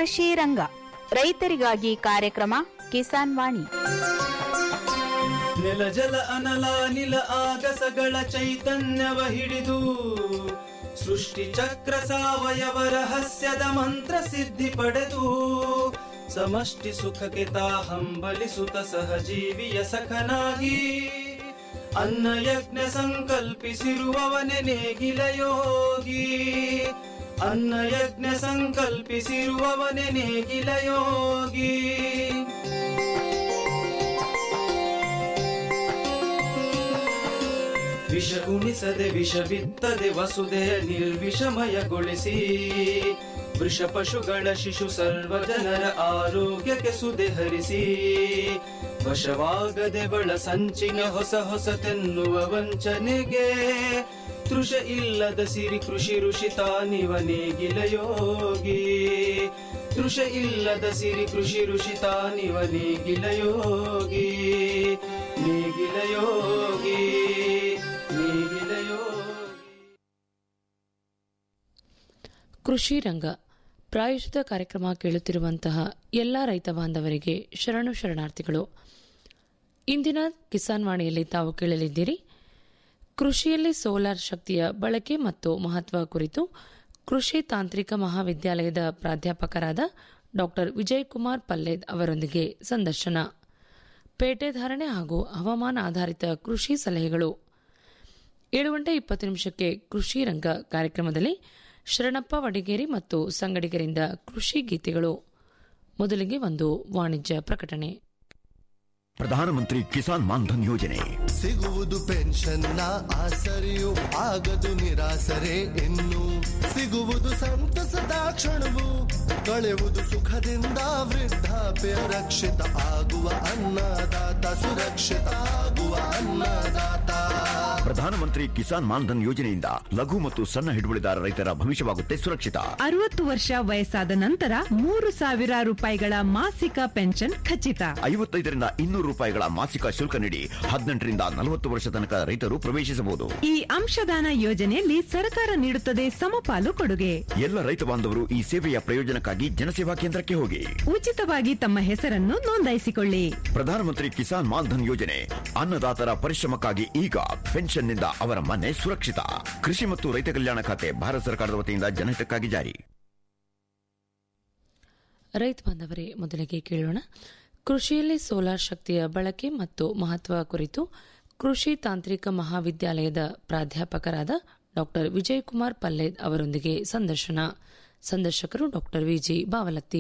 ಕೃಷಿ ರಂಗ ರೈತರಿಗಾಗಿ ಕಾರ್ಯಕ್ರಮ ಕಿಸಾನ್ ವಾಣಿ ನೆಲ ಜಲ ಅನಲ ನಿಲ ಆಗಸಗಳ ಚೈತನ್ಯವ ಹಿಡಿದು ಸೃಷ್ಟಿ ಚಕ್ರ ಸಾವಯವ ರಹಸ್ಯದ ಮಂತ್ರ ಸಿದ್ಧಿ ಪಡೆದು ಸಮಷ್ಟಿ ಸುಖಕ್ಕೆ ತಾ ಹಂಬಲಿಸುತ್ತ ಸಹಜೀವಿಯ ಸಖನಾಗಿ ಅನ್ನ ಯಜ್ಞ ಸಂಕಲ್ಪಿಸಿರುವವನೆ ನೇಗಿಲ ಯೋಗಿ ಅನ್ನ ಯಜ್ಞ ಸಂಕಲ್ಪಿಸಿರುವವನೆ ನೇಗಿಲ ಯೋಗಿ ವಿಷ ಉಣಿಸದೆ ವಿಷ ಬಿತ್ತದೆ ವಸುದೆಯ ನಿರ್ವಿಷಮಯಗೊಳಿಸಿ ವೃಷ ಪಶುಗಳ ಶಿಶು ಸರ್ವ ಜನರ ಆರೋಗ್ಯಕ್ಕೆ ಸುದೆ ಹರಿಸಿ ವಶವಾಗದೆ ಬಳ ಸಂಚಿನ ಹೊಸ ಹೊಸತೆನ್ನುವ ವಂಚನೆಗೆ ತೃಷ ಇಲ್ಲದ ಸಿರಿ ಕೃಷಿ ಋಷಿ ತಾನಿವ ನೇಗಿಲ ಯೋಗಿ ತೃಷ ಇಲ್ಲದ ಸಿರಿ ಕೃಷಿ ಋಷಿ ತಾನಿವ ನೇಗಿಲ ಯೋಗಿ ನೇಗಿಲ ಯೋಗಿ ನೇಗಿಲ ಯೋಗಿ ಕೃಷಿ ರಂಗ ಪ್ರಾಯೋಜಿತ ಕಾರ್ಯಕ್ರಮ ಕೇಳುತ್ತಿರುವಂತಹ ಎಲ್ಲ ರೈತ ಬಾಂಧವರಿಗೆ ಶರಣು ಶರಣಾರ್ಥಿಗಳು ಇಂದಿನ ಕಿಸಾನ್ ವಾಣಿಯಲ್ಲಿ ತಾವು ಕೇಳಲಿದ್ದೀರಿ ಕೃಷಿಯಲ್ಲಿ ಸೋಲಾರ್ ಶಕ್ತಿಯ ಬಳಕೆ ಮತ್ತು ಮಹತ್ವ ಕುರಿತು ಕೃಷಿ ತಾಂತ್ರಿಕ ಮಹಾವಿದ್ಯಾಲಯದ ಪ್ರಾಧ್ಯಾಪಕರಾದ ಡಾ ವಿಜಯಕುಮಾರ್ ಪಲ್ಲೇದ್ ಅವರೊಂದಿಗೆ ಸಂದರ್ಶನ ಪೇಟೆ ಧಾರಣೆ ಹಾಗೂ ಹವಾಮಾನ ಆಧಾರಿತ ಕೃಷಿ ಸಲಹೆಗಳು ಏಳು ಗಂಟೆ ಇಪ್ಪತ್ತು ನಿಮಿಷಕ್ಕೆ ಕೃಷಿ ರಂಗ ಕಾರ್ಯಕ್ರಮದಲ್ಲಿ ಶರಣಪ್ಪ ವಡಿಗೇರಿ ಮತ್ತು ಸಂಗಡಿಗರಿಂದ ಕೃಷಿ ಗೀತೆಗಳು ಮೊದಲಿಗೆ ಒಂದು ವಾಣಿಜ್ಯ ಪ್ರಕಟಣೆ ಪ್ರಧಾನಮಂತ್ರಿ ಕಿಸಾನ್ ಮಾನ್ಧನ್ ಯೋಜನೆ ಸಿಗುವುದು ಪೆನ್ಷನ್ನ ಆಸರೆಯು ಆಗದು ನಿರಾಸರೆ ಇನ್ನು ಸಿಗುವುದು ಸಂತಸದ ಕ್ಷಣವು ಕಳೆಯುವುದು ಸುಖದಿಂದ ವೃದ್ಧಾಪ್ಯ ರಕ್ಷಿತ ಆಗುವ ಅನ್ನದಾತ ಸುರಕ್ಷಿತ ಆಗುವ ಅನ್ನದಾತ ಪ್ರಧಾನಮಂತ್ರಿ ಕಿಸಾನ್ ಮಾನ್ಧನ್ ಯೋಜನೆಯಿಂದ ಲಘು ಮತ್ತು ಸಣ್ಣ ಹಿಡುವಳಿದಾರ ರೈತರ ಭವಿಷ್ಯವಾಗುತ್ತೆ ಸುರಕ್ಷಿತ ಅರವತ್ತು ವರ್ಷ ವಯಸ್ಸಾದ ನಂತರ ಮೂರು ಸಾವಿರ ರೂಪಾಯಿಗಳ ಮಾಸಿಕ ಪೆನ್ಷನ್ ಖಚಿತ ಐವತ್ತೈದರಿಂದ ಇನ್ನೂರು ರೂಪಾಯಿಗಳ ಮಾಸಿಕ ಶುಲ್ಕ ನೀಡಿ ಹದಿನೆಂಟರಿಂದ ನಲವತ್ತು ವರ್ಷ ತನಕ ರೈತರು ಪ್ರವೇಶಿಸಬಹುದು ಈ ಅಂಶದಾನ ಯೋಜನೆಯಲ್ಲಿ ಸರ್ಕಾರ ನೀಡುತ್ತದೆ ಸಮಪಾಲು ಕೊಡುಗೆ ಎಲ್ಲ ರೈತ ಬಾಂಧವರು ಈ ಸೇವೆಯ ಪ್ರಯೋಜನಕ್ಕಾಗಿ ಜನಸೇವಾ ಕೇಂದ್ರಕ್ಕೆ ಹೋಗಿ ಉಚಿತವಾಗಿ ತಮ್ಮ ಹೆಸರನ್ನು ನೋಂದಾಯಿಸಿಕೊಳ್ಳಿ ಪ್ರಧಾನಮಂತ್ರಿ ಕಿಸಾನ್ ಮಾನ್ಧನ್ ಯೋಜನೆ ಅನ್ನದಾತರ ಪರಿಶ್ರಮಕ್ಕಾಗಿ ಈಗ ಪೆನ್ಷನ್ನಿಂದ ಅವರ ಮನೆ ಸುರಕ್ಷಿತ ಕೃಷಿ ಮತ್ತು ರೈತ ಕಲ್ಯಾಣ ಖಾತೆ ಭಾರತ ಸರ್ಕಾರದ ವತಿಯಿಂದ ಜನಹಿತಕ್ಕಾಗಿ ಜಾರಿ ರೈತ ಬಾಂಧವರೇ ಮೊದಲಿಗೆ ಕೇಳೋಣ ಕೃಷಿಯಲ್ಲಿ ಸೋಲಾರ್ ಶಕ್ತಿಯ ಬಳಕೆ ಮತ್ತು ಮಹತ್ವ ಕುರಿತು ಕೃಷಿ ತಾಂತ್ರಿಕ ಮಹಾವಿದ್ಯಾಲಯದ ಪ್ರಾಧ್ಯಾಪಕರಾದ ಡಾ ವಿಜಯಕುಮಾರ್ ಪಲ್ಲೇದ್ ಅವರೊಂದಿಗೆ ಸಂದರ್ಶನ ಸಂದರ್ಶಕರು ಡಾ ವಿಜಿ ಬಾವಲತ್ತಿ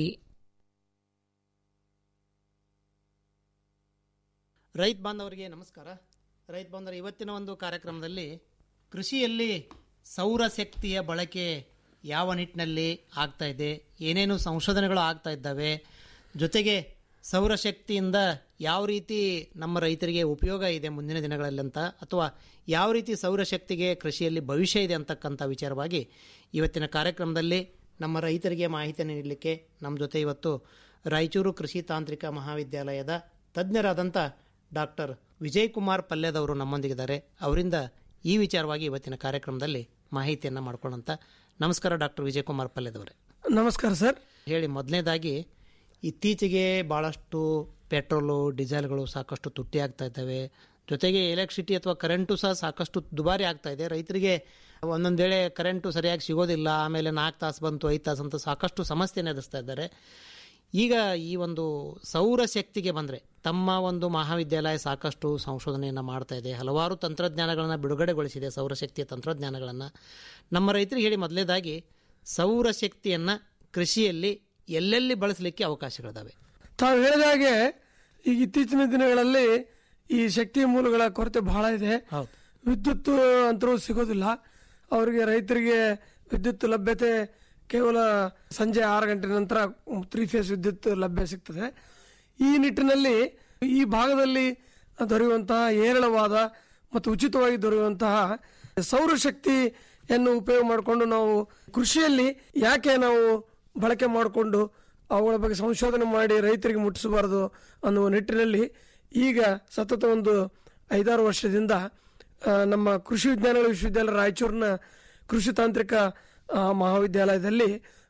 ರೈತ ಬಾಂಧವರಿಗೆ ನಮಸ್ಕಾರ ರೈತ ಬಾಂಧವರ ಇವತ್ತಿನ ಒಂದು ಕಾರ್ಯಕ್ರಮದಲ್ಲಿ ಕೃಷಿಯಲ್ಲಿ ಸೌರಶಕ್ತಿಯ ಬಳಕೆ ಯಾವ ನಿಟ್ಟಿನಲ್ಲಿ ಆಗ್ತಾ ಇದೆ ಏನೇನು ಸಂಶೋಧನೆಗಳು ಆಗ್ತಾ ಇದ್ದಾವೆ ಜೊತೆಗೆ ಸೌರಶಕ್ತಿಯಿಂದ ಯಾವ ರೀತಿ ನಮ್ಮ ರೈತರಿಗೆ ಉಪಯೋಗ ಇದೆ ಮುಂದಿನ ದಿನಗಳಲ್ಲಿ ಅಂತ ಅಥವಾ ಯಾವ ರೀತಿ ಸೌರಶಕ್ತಿಗೆ ಕೃಷಿಯಲ್ಲಿ ಭವಿಷ್ಯ ಇದೆ ಅಂತಕ್ಕಂಥ ವಿಚಾರವಾಗಿ ಇವತ್ತಿನ ಕಾರ್ಯಕ್ರಮದಲ್ಲಿ ನಮ್ಮ ರೈತರಿಗೆ ಮಾಹಿತಿಯನ್ನು ನೀಡಲಿಕ್ಕೆ ನಮ್ಮ ಜೊತೆ ಇವತ್ತು ರಾಯಚೂರು ಕೃಷಿ ತಾಂತ್ರಿಕ ಮಹಾವಿದ್ಯಾಲಯದ ತಜ್ಞರಾದಂಥ ಡಾಕ್ಟರ್ ವಿಜಯ್ ಕುಮಾರ್ ಪಲ್ಯದವರು ನಮ್ಮೊಂದಿಗಿದ್ದಾರೆ ಅವರಿಂದ ಈ ವಿಚಾರವಾಗಿ ಇವತ್ತಿನ ಕಾರ್ಯಕ್ರಮದಲ್ಲಿ ಮಾಹಿತಿಯನ್ನು ಮಾಡ್ಕೊಳ್ಳೋಂಥ ನಮಸ್ಕಾರ ಡಾಕ್ಟರ್ ವಿಜಯ್ ಕುಮಾರ್ ಪಲ್ಯದವರೇ ನಮಸ್ಕಾರ ಸರ್ ಹೇಳಿ ಮೊದಲನೇದಾಗಿ ಇತ್ತೀಚೆಗೆ ಭಾಳಷ್ಟು ಪೆಟ್ರೋಲು ಡೀಸೆಲ್ಗಳು ಸಾಕಷ್ಟು ತುಟ್ಟಿ ಆಗ್ತಾ ಇದ್ದಾವೆ ಜೊತೆಗೆ ಎಲೆಕ್ಟ್ರಿಸಿಟಿ ಅಥವಾ ಕರೆಂಟು ಸಹ ಸಾಕಷ್ಟು ದುಬಾರಿ ಆಗ್ತಾ ಇದೆ ರೈತರಿಗೆ ಒಂದೊಂದು ವೇಳೆ ಕರೆಂಟು ಸರಿಯಾಗಿ ಸಿಗೋದಿಲ್ಲ ಆಮೇಲೆ ನಾಲ್ಕು ತಾಸು ಬಂತು ಐದು ತಾಸು ಅಂತ ಸಾಕಷ್ಟು ಸಮಸ್ಯೆನ ಎದುರಿಸ್ತಾ ಇದ್ದಾರೆ ಈಗ ಈ ಒಂದು ಸೌರಶಕ್ತಿಗೆ ಬಂದರೆ ತಮ್ಮ ಒಂದು ಮಹಾವಿದ್ಯಾಲಯ ಸಾಕಷ್ಟು ಸಂಶೋಧನೆಯನ್ನು ಮಾಡ್ತಾ ಇದೆ ಹಲವಾರು ತಂತ್ರಜ್ಞಾನಗಳನ್ನು ಬಿಡುಗಡೆಗೊಳಿಸಿದೆ ಸೌರಶಕ್ತಿಯ ತಂತ್ರಜ್ಞಾನಗಳನ್ನು ನಮ್ಮ ರೈತರಿಗೆ ಹೇಳಿ ಮೊದಲೇದಾಗಿ ಸೌರಶಕ್ತಿಯನ್ನು ಕೃಷಿಯಲ್ಲಿ ಎಲ್ಲೆಲ್ಲಿ ಬಳಸಲಿಕ್ಕೆ ಅವಕಾಶಗಳಿದಾವೆ ತಾವು ಹೇಳಿದ ಹಾಗೆ ಈಗ ಇತ್ತೀಚಿನ ದಿನಗಳಲ್ಲಿ ಈ ಶಕ್ತಿ ಮೂಲಗಳ ಕೊರತೆ ಬಹಳ ಇದೆ ಹೌದು ವಿದ್ಯುತ್ ಅಂತರೂ ಸಿಗೋದಿಲ್ಲ ಅವರಿಗೆ ರೈತರಿಗೆ ವಿದ್ಯುತ್ ಲಭ್ಯತೆ ಕೇವಲ ಸಂಜೆ ಆರು ಗಂಟೆ ನಂತರ ತ್ರೀ ಫೇಸ್ ವಿದ್ಯುತ್ ಲಭ್ಯ ಸಿಗ್ತದೆ ಈ ನಿಟ್ಟಿನಲ್ಲಿ ಈ ಭಾಗದಲ್ಲಿ ದೊರೆಯುವಂತಹ ಹೇರಳವಾದ ಮತ್ತು ಉಚಿತವಾಗಿ ದೊರೆಯುವಂತಹ ಸೌರಶಕ್ತಿಯನ್ನು ಉಪಯೋಗ ಮಾಡಿಕೊಂಡು ನಾವು ಕೃಷಿಯಲ್ಲಿ ಯಾಕೆ ನಾವು ಬಳಕೆ ಮಾಡಿಕೊಂಡು ಅವುಗಳ ಬಗ್ಗೆ ಸಂಶೋಧನೆ ಮಾಡಿ ರೈತರಿಗೆ ಮುಟ್ಟಿಸಬಾರದು ಅನ್ನುವ ನಿಟ್ಟಿನಲ್ಲಿ ಈಗ ಸತತ ಒಂದು ಐದಾರು ವರ್ಷದಿಂದ ಆ, ನಮ್ಮ ಕೃಷಿ ವಿಜ್ಞಾನಗಳ ವಿಶ್ವವಿದ್ಯಾಲಯ ರಾಯಚೂರಿನ ಕೃಷಿ ತಾಂತ್ರಿಕ ಆ, ಮಹಾವಿದ್ಯಾಲಯದಲ್ಲಿ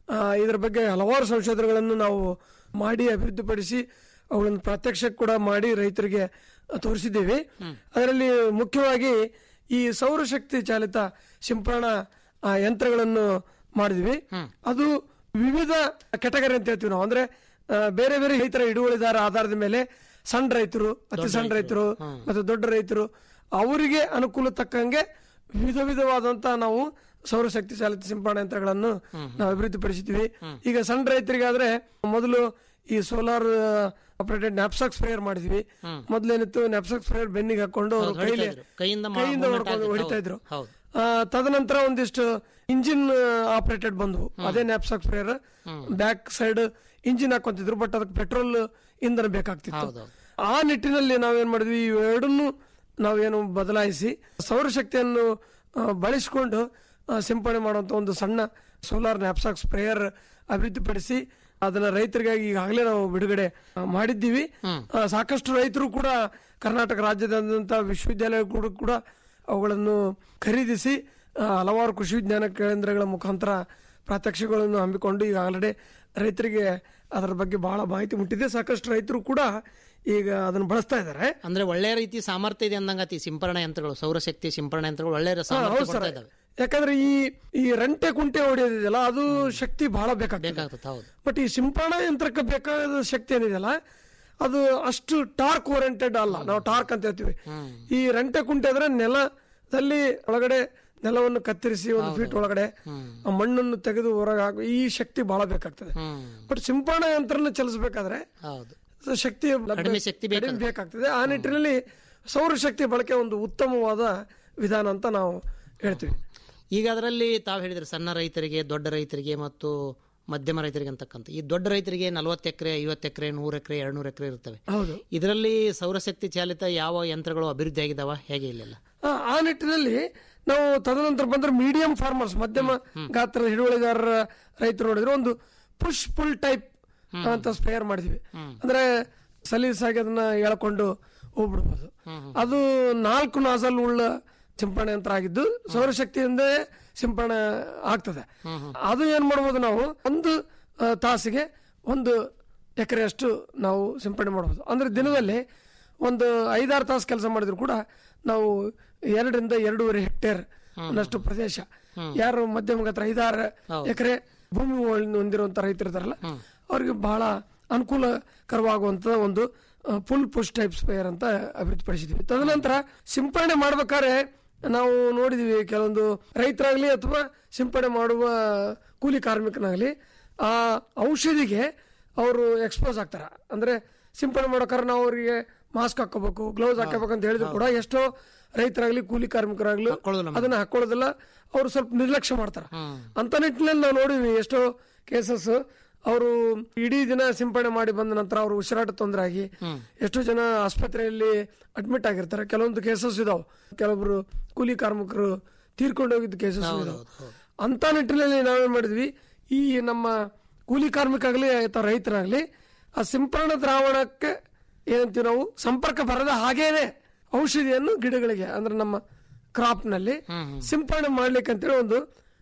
ಆ, ಇದರ ಬಗ್ಗೆ ಹಲವಾರು ಸಂಶೋಧನೆಗಳನ್ನು ನಾವು ಮಾಡಿ ಅಭಿವೃದ್ಧಿಪಡಿಸಿ ಅವುಗಳನ್ನು ಪ್ರತ್ಯಕ್ಷ ಕೂಡ ಮಾಡಿ ರೈತರಿಗೆ ತೋರಿಸಿದ್ದೇವೆ ಅದರಲ್ಲಿ ಮುಖ್ಯವಾಗಿ ಈ ಸೌರಶಕ್ತಿ ಚಾಲಿತ ಸಿಂಪರಣಾ ಆ, ಯಂತ್ರಗಳನ್ನು ಮಾಡಿದ್ವಿ ಅದು ವಿವಿಧ ಕೆಟಗರಿ ಅಂತ ಹೇಳ್ತೀವಿ ನಾವು ಅಂದ್ರೆ ಆ, ಬೇರೆ ಬೇರೆ ರೈತರ ಹಿಡುವಳಿದಾರ ಆಧಾರದ ಮೇಲೆ ಸಣ್ಣ ರೈತರು ಅತಿ ಸಣ್ಣ ರೈತರು ಮತ್ತು ದೊಡ್ಡ ರೈತರು ಅವರಿಗೆ ಅನುಕೂಲ ತಕ್ಕಂಗೆ ವಿಧ ವಿಧವಾದಂತ ನಾವು ಸೌರಶಕ್ತಿ ಚಾಲಿತ ಸಿಂಪರಣಾ ಯಂತ್ರಗಳನ್ನು ನಾವು ಅಭಿವೃದ್ಧಿಪಡಿಸಿದ್ವಿ ಈಗ ಸಣ್ಣ ರೈತರಿಗಾದ್ರೆ ಮೊದಲು ಈ ಸೋಲಾರ್ ಆಪರೇಟೆಡ್ ನ್ಯಾಪ್ಸಾಕ್ ಸ್ಪ್ರೇಯರ್ ಮಾಡಿದ್ವಿ ಮೊದಲೇನಿತ್ತು ನ್ಯಾಪ್ಸಾಕ್ ಸ್ಪ್ರೇಯರ್ ಬೆನ್ನಿಗೆ ಹಾಕೊಂಡು ಅವರು ಹೌದು, ಹೊಡಿತಾ ಕೈಲಿ ಇದ್ರು. ಕೈಯಿಂದ ಮಾ- ಕೈಯಿಂದ movement ಹೊಡ್ಕೊಂಡು ಆಗ್ತಿತ್ತು. ಹೊಡಿತಾ ಇದ್ರು ಹೌದು. ಆ, ತದನಂತರ ಒಂದಿಷ್ಟು ಇಂಜಿನ್ ಆಪರೇಟೆಡ್ ಬಂದವು ಅದೇ knapsack sprayer back side engine ಹಾಕೊಂತಿದ್ರು ಬಟ್ ಅದಕ್ಕೆ ಪೆಟ್ರೋಲ್ ಇಂಧನ ಬೇಕಾಗ್ತಿತ್ತು ಹೌದೌದು. ಆ ನಿಟ್ಟಿನಲ್ಲಿ ನಾವೇನ್ ಮಾಡಿದ್ವಿ ಇವೆರಡನ್ನು ನಾವೇನು ಬದಲಾಯಿಸಿ ಸೌರಶಕ್ತಿಯನ್ನು ಆ, ಬಳಸಿಕೊಂಡು ಆ, ಸಿಂಪಡಣೆ ಮಾಡುವಂತ ಒಂದು ಸಣ್ಣ ಸೋಲಾರ್ ನ್ಯಾಪ್ಸಾಕ್ ಸ್ಪ್ರೇಯರ್ ಅಭಿವೃದ್ಧಿಪಡಿಸಿ ಅದನ್ನ ರೈತರಿಗಾಗಿ ಈಗಾಗಲೇ ನಾವು ಬಿಡುಗಡೆ ಆ, ಮಾಡಿದ್ದೀವಿ ಆ, ಸಾಕಷ್ಟು ರೈತರು ಕೂಡ ಕರ್ನಾಟಕ ರಾಜ್ಯದಾದ್ಯಂತ ವಿಶ್ವವಿದ್ಯಾಲಯಗಳು ಕೂಡ ಅವುಗಳನ್ನು ಖರೀದಿಸಿ ಆ, ಹಲವಾರು ಕೃಷಿ ವಿಜ್ಞಾನ ಕೇಂದ್ರಗಳ ಮುಖಾಂತರ ಪ್ರಾತ್ಯಕ್ಷಿಗಳನ್ನು ಹಮ್ಮಿಕೊಂಡು ಈಗ ಆಲ್ರೆಡಿ ರೈತರಿಗೆ ಅದರ ಬಗ್ಗೆ ಬಹಳ ಮಾಹಿತಿ ಮುಟ್ಟಿದೆ ಸಾಕಷ್ಟು ರೈತರು ಕೂಡ ಈಗ ಅದನ್ನು ಬಳಸ್ತಾ ಇದ್ದಾರೆ ಅಂದ್ರೆ ಒಳ್ಳೆ ರೀತಿ ಸಾಮರ್ಥ್ಯ ಇದೆ ಅಂದಂಗತಿ ಸಿಂಪರಣಾ ಯಂತ್ರಗಳು ಸೌರಶಕ್ತಿ ಸಿಂಪರಣಾ ಯಂತ್ರಗಳು ಒಳ್ಳೆ ಹಾ, ಸಾಮರ್ಥ್ಯ ಹೌದು ಸರ್ ಕೊಡ್ತಾ ಇದಾವೆ ಯಾಕಂದ್ರೆ ಈ ಈ ರಂಟೆ ಕುಂಟೆ ಹೊಡೆಯೋದಿದೆಯಲ್ಲ ಅದು ಶಕ್ತಿ ಬಹಳ ಬೇಕಾಗ್ತದೆ ಬೇಕಾಗ್ತದೆ ಹೌದು ಬಟ್ ಈ ಸಿಂಪರಣಾ ಯಂತ್ರಕ್ಕೆ ಬೇಕಾದ ಶಕ್ತಿ ಏನಿದೆಯಲ್ಲ ಅದು ಅಷ್ಟು ಟಾರ್ಕ್ ಓರಿಯೆಂಟೆಡ್ ಅಲ್ಲ ನಾವು ಟಾರ್ಕ್ ಅಂತ ಹೇಳ್ತೀವಿ ಈ ರಂಟೆ ಕುಂಟೆ ಅಂದ್ರೆ ನೆಲದಲ್ಲಿ ಒಳಗಡೆ ನೆಲವನ್ನು ಕತ್ತರಿಸಿ ಒಂದು ಫೀಟ್ ಒಳಗಡೆ ಆ ಮಣ್ಣನ್ನು ತೆಗೆದು ಹೊರಗೆ ಹಾಕಿ ಈ ಶಕ್ತಿ ಬಹಳ ಬೇಕಾಗ್ತದೆ ಹ್ಮ್ ಬಟ್ ಸಿಂಪರಣಾ ಯಂತ್ರನ ಚಲಿಸಬೇಕಾದ್ರೆ ಹೌದು ಶಕ್ತಿ ಲಭ್ಯ- ಕಡಿಮೆ ಶಕ್ತಿ ಬೇಕಾಗ್ತದೆ. ಕಡಿಮೆ ಬೇಕಾಗ್ತದೆ ಆ ನಿಟ್ಟಿನಲ್ಲಿ ಸೌರಶಕ್ತಿ ಬಳಕೆ ಒಂದು ಉತ್ತಮವಾದ ವಿಧಾನ ಅಂತ ನಾವು ಹೇಳ್ತೀವಿ ಈಗ ಅದರಲ್ಲಿ ತಾವು ಹೇಳಿದ್ರೆ ಸಣ್ಣ ರೈತರಿಗೆ ದೊಡ್ಡ ರೈತರಿಗೆ ಮತ್ತು ಮಧ್ಯಮ ರೈತರಿಗೆ ಅಂತಕ್ಕಂಥ ಈ ದೊಡ್ಡ ರೈತರಿಗೆ ನಲವತ್ತು ಎಕರೆ ಐವತ್ತು ಎಕರೆ ನೂರು ಎಕರೆ ಎರಡ್ನೂರು ಎಕರೆ ಇರ್ತವೆ ಹೌದು ಇದರಲ್ಲಿ ಸೌರಶಕ್ತಿ ಚಾಲಿತ ಯಾವ ಯಂತ್ರಗಳು ಅಭಿವೃದ್ಧಿ ಆಗಿದಾವ ಹೇಗೆ ಇಲ್ಲೆಲ್ಲ ಆ, ಆ ನಿಟ್ಟಿನಲ್ಲಿ ನಾವು ತದನಂತರ ಬಂದ್ರೆ ಮೀಡಿಯಂ ಫಾರ್ಮರ್ಸ್ ಮಧ್ಯಮ ಗಾತ್ರದ ಹಿಡುವಳಿದಾರರ ರೈತರು ನೋಡಿದ್ರೆ ಒಂದು ಪುಷ್ ಪುಲ್ ಟೈಪ್ ಅಂತ ಸ್ಪೇರ್ ಮಾಡಿದ್ವಿ ಅಂದ್ರೆ ಸಲೀಸಾಗಿ ಅದನ್ನ ಎಳ್ಕೊಂಡು ಹೋಗ್ಬಿಡ್ಬೋದು ಅದು ನಾಲ್ಕು ನಾಸಲ್ ಉಳ್ಳ ಸಿಂಪರಣೆ ಯಂತ್ರ ಆಗಿದ್ದು ಸೌರಶಕ್ತಿಯಿಂದ ಸಿಂಪರಣೆ ಆಗ್ತದೆ ಅದು ಏನ್ ಮಾಡ್ಬೋದು ನಾವು ಒಂದು ಆ, ತಾಸಿಗೆ ಒಂದು ಎಕರೆಯಷ್ಟು ನಾವು ಸಿಂಪಡಣೆ ಮಾಡಬಹುದು ಅಂದ್ರೆ ದಿನದಲ್ಲಿ ಒಂದು ಐದಾರು ತಾಸು ಕೆಲಸ ಮಾಡಿದ್ರು ಕೂಡ ನಾವು ಎರಡರಿಂದ ಎರಡೂವರೆ ಹೆಕ್ಟೇರ್ ಅನ್ನಷ್ಟು ಪ್ರದೇಶ ಯಾರು ಮಧ್ಯಮ ಗಾತ್ರ ಐದಾರು ಎಕರೆ ಭೂಮಿ ಹೊಂದಿರುವಂತ ರೈತರು ಇದಾರಲ್ಲ ಅವ್ರಿಗೆ ಬಹಳ ಅನುಕೂಲಕರವಾಗುವಂತ ಒಂದು ಫುಲ್ ಪುಷ್ ಟೈಪ್ ಸ್ಪೇಯರ್ ಅಂತ ಅಭಿವೃದ್ಧಿಪಡಿಸಿದ್ವಿ ತದನಂತರ ಸಿಂಪರಣೆ ಮಾಡ್ಬೇಕಾದ್ರೆ ನಾವು ನೋಡಿದೀವಿ ಕೆಲವೊಂದು ರೈತರಾಗ್ಲಿ ಅಥವಾ ಸಿಂಪಡಣೆ ಮಾಡುವ ಕೂಲಿ ಕಾರ್ಮಿಕನಾಗ್ಲಿ ಆ ಔಷಧಿಗೆ ಅವರು ಎಕ್ಸ್ಪೋಸ್ ಆಗ್ತಾರ ಅಂದ್ರೆ ಸಿಂಪಡಣೆ ಮಾಡೋಕ್ಕಾರೆ ನಾವು ಅವರಿಗೆ ಮಾಸ್ಕ್ ಹಾಕೋಬೇಕು ಗ್ಲೌಸ್ ಹಾಕೋಬೇಕು ಅಂತ ಹೇಳಿದ್ರು ಕೂಡ ಎಷ್ಟೋ ರೈತರಾಗ್ಲಿ ಕೂಲಿ ಕಾರ್ಮಿಕರಾಗ್ಲಿ ಅದನ್ನ ಹಾಕೊಳ್ಳೋದಿಲ್ಲ ಅವರು ಸ್ವಲ್ಪ ನಿರ್ಲಕ್ಷ್ಯ ಮಾಡ್ತಾರ ಅಂತ ನಿಟ್ಟಿನಲ್ಲಿ ನಾವು ನೋಡಿದ್ವಿ ಎಷ್ಟೋ ಕೇಸಸ್ ಅವರು ಇಡೀ ದಿನ ಸಿಂಪಡಣೆ ಮಾಡಿ ಬಂದ ನಂತರ ಅವರು ಉಸಿರಾಟ ತೊಂದರೆ ಆಗಿ ಎಷ್ಟೋ ಜನ ಆಸ್ಪತ್ರೆಯಲ್ಲಿ ಅಡ್ಮಿಟ್ ಆಗಿರ್ತಾರೆ ಕೆಲವೊಂದು ಕೇಸಸ್ ಇದಾವೆ ಕೆಲವೊಬ್ರು ಕೂಲಿ ಕಾರ್ಮಿಕರು ತೀರ್ಕೊಂಡು ಹೋಗಿದ್ದ ಕೇಸಸ್ ಇದಾವೆ ಅಂತ ನಿಟ್ಟಿನಲ್ಲಿ ನಾವೇನ್ ಮಾಡಿದ್ವಿ ಈ ನಮ್ಮ ಕೂಲಿ ಕಾರ್ಮಿಕಾಗ್ಲಿ ಅಥವಾ ರೈತರಾಗ್ಲಿ ಆ ಸಿಂಪರಣ ದ್ರಾವಣಕ್ಕೆ ಏನಂತೀವಿ ನಾವು ಸಂಪರ್ಕ ಬರದ ಹಾಗೇನೆ ಔಷಧಿಯನ್ನು ಗಿಡಗಳಿಗೆ ಅಂದ್ರೆ ನಮ್ಮ ಕ್ರಾಪ್ ನಲ್ಲಿ ಸಿಂಪರಣೆ ಮಾಡ್ಲಿಕ್ಕೆ ಅಂತೇಳಿ ಒಂದು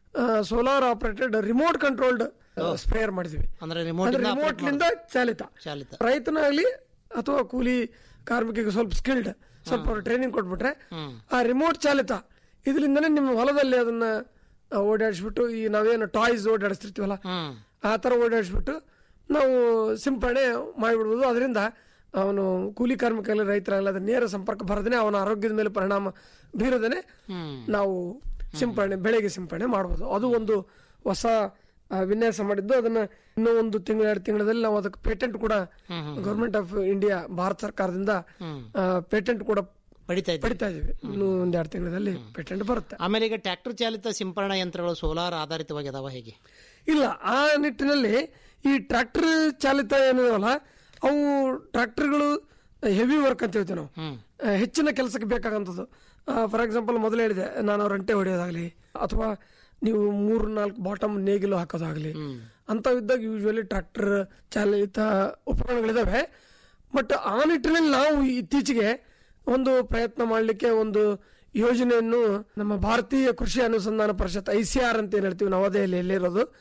solar operated remote controlled sprayer ಮಾಡಿದ್ವಿ ಅಂದ್ರೆ ರಿಮೋಟ್ ಅಂದ್ರೆ ರಿಮೋಟ್ ಲಿಂದ ಚಾಲಿತ ಚಾಲಿತ ರೈತನಾಗ್ಲಿ ಅಥವಾ ಕೂಲಿ ಕಾರ್ಮಿಕಿಗೆ ಸ್ವಲ್ಪ ಸ್ಕಿಲ್ಡ್ ಸ್ವಲ್ಪ ಟ್ರೈನಿಂಗ್ ಕೊಟ್ಬಿಟ್ರೆ ಆ ರಿಮೋಟ್ ಚಾಲಿತ ಇದರಿಂದನೇ ನಿಮ್ಮ ಹೊಲದಲ್ಲಿ ಅದನ್ನ ಆ, ಓಡಾಡಿಸ್ಬಿಟ್ಟು ಈ ನಾವೇನು ಟಾಯ್ಸ್ ಓಡಾಡಿಸ್ತಿರ್ತೀವಲ್ಲ ಆ ತರ ಓಡಾಡಿಸ್ಬಿಟ್ಟು ನಾವು ಸಿಂಪರಣೆ ಮಾಡಿಬಿಡ್ಬೋದು ಅದರಿಂದ ಅವನು ಕೂಲಿ ಕಾರ್ಮಿಕರಲ್ಲಿ ರೈತರಾಗಲಿ ಅದ್ರ ನೇರ ಸಂಪರ್ಕ ಬರದೇನೆ ಅವನ ಆರೋಗ್ಯದ ಮೇಲೆ ಪರಿಣಾಮ ಬೀರದೇನೆ ನಾವು ಸಿಂಪರಣೆ ಬೆಳೆಗೆ ಸಿಂಪರಣೆ ಮಾಡ್ಬೋದು ಅದು ಒಂದು ಹೊಸ ಆ, ವಿನ್ಯಾಸ ಮಾಡಿದ್ದು ಅದನ್ನ ಇನ್ನೂ ಒಂದು ತಿಂಗಳು ಎರಡು ತಿಂಗಳಲ್ಲಿ ನಾವು ಅದಕ್ಕೆ ಪೇಟೆಂಟ್ ಕೂಡ ಗೌರ್ಮೆಂಟ್ ಆಫ್ ಇಂಡಿಯಾ ಭಾರತ ಸರ್ಕಾರದಿಂದ ಪೇಟೆಂಟ್ ಕೂಡ ಪಡಿತಾ ಇದ್ದೀವಿ ಪಡಿತಾ ಇದೀವಿ ಇನ್ನು ಒಂದ್ ಎರಡು ತಿಂಗಳಲ್ಲಿ ಪೇಟೆಂಟ್ ಬರುತ್ತೆ ಆಮೇಲೆ ಈಗ ಟ್ರ್ಯಾಕ್ಟರ್ ಚಾಲಿತ ಸಿಂಪರಣಾ ಯಂತ್ರಗಳು ಸೋಲಾರ್ ಆಧಾರಿತವಾಗಿ ಅದಾವ ಹೇಗೆ ಇಲ್ಲ ಆ ನಿಟ್ಟಿನಲ್ಲಿ ಈ ಟ್ರ್ಯಾಕ್ಟರ್ ಚಾಲಿತ ಏನಿದಾವಲ್ಲ ಅವು ಟ್ರ್ಯಾಕ್ಟರ್ಗಳು ಹೆವಿ ವರ್ಕ್ ಅಂತ ಹೇಳ್ತೀವಿ ನಾವು ಆ, ಹೆಚ್ಚಿನ ಕೆಲಸಕ್ಕೆ ಬೇಕಾಗಂಥದ್ದು ಫಾರ್ ಎಕ್ಸಾಂಪಲ್ ಮೊದಲು ಹೇಳಿದೆ ನಾನು ರಂಟೆ ಹೊಡೆಯೋದಾಗ್ಲಿ ಅಥವಾ ನೀವು ಮೂರು ನಾಲ್ಕು ಬಾಟಮ್ ನೇಗಿಲು ಹಾಕೋದಾಗ್ಲಿ ಅಂತವಿದ್ದಾಗ ಯೂಶುವಲಿ ಟ್ರ್ಯಾಕ್ಟರ್ ಚಾಲಿತ ಉಪಕರಣಗಳಿದಾವೆ ಬಟ್ ಆ ನಿಟ್ಟಿನಲ್ಲಿ ನಾವು ಇತ್ತೀಚೆಗೆ ಒಂದು ಪ್ರಯತ್ನ ಮಾಡಲಿಕ್ಕೆ ಒಂದು ಯೋಜನೆಯನ್ನು ನಮ್ಮ ಭಾರತೀಯ ಕೃಷಿ ಅನುಸಂಧಾನ ಪರಿಷತ್ ಐ ಸಿ ಆರ್ ಅಂತ ಏನ್ ಹೇಳ್ತೀವಿ ನವದೆಹಲಿಯಲ್ಲಿ ಇರೋದು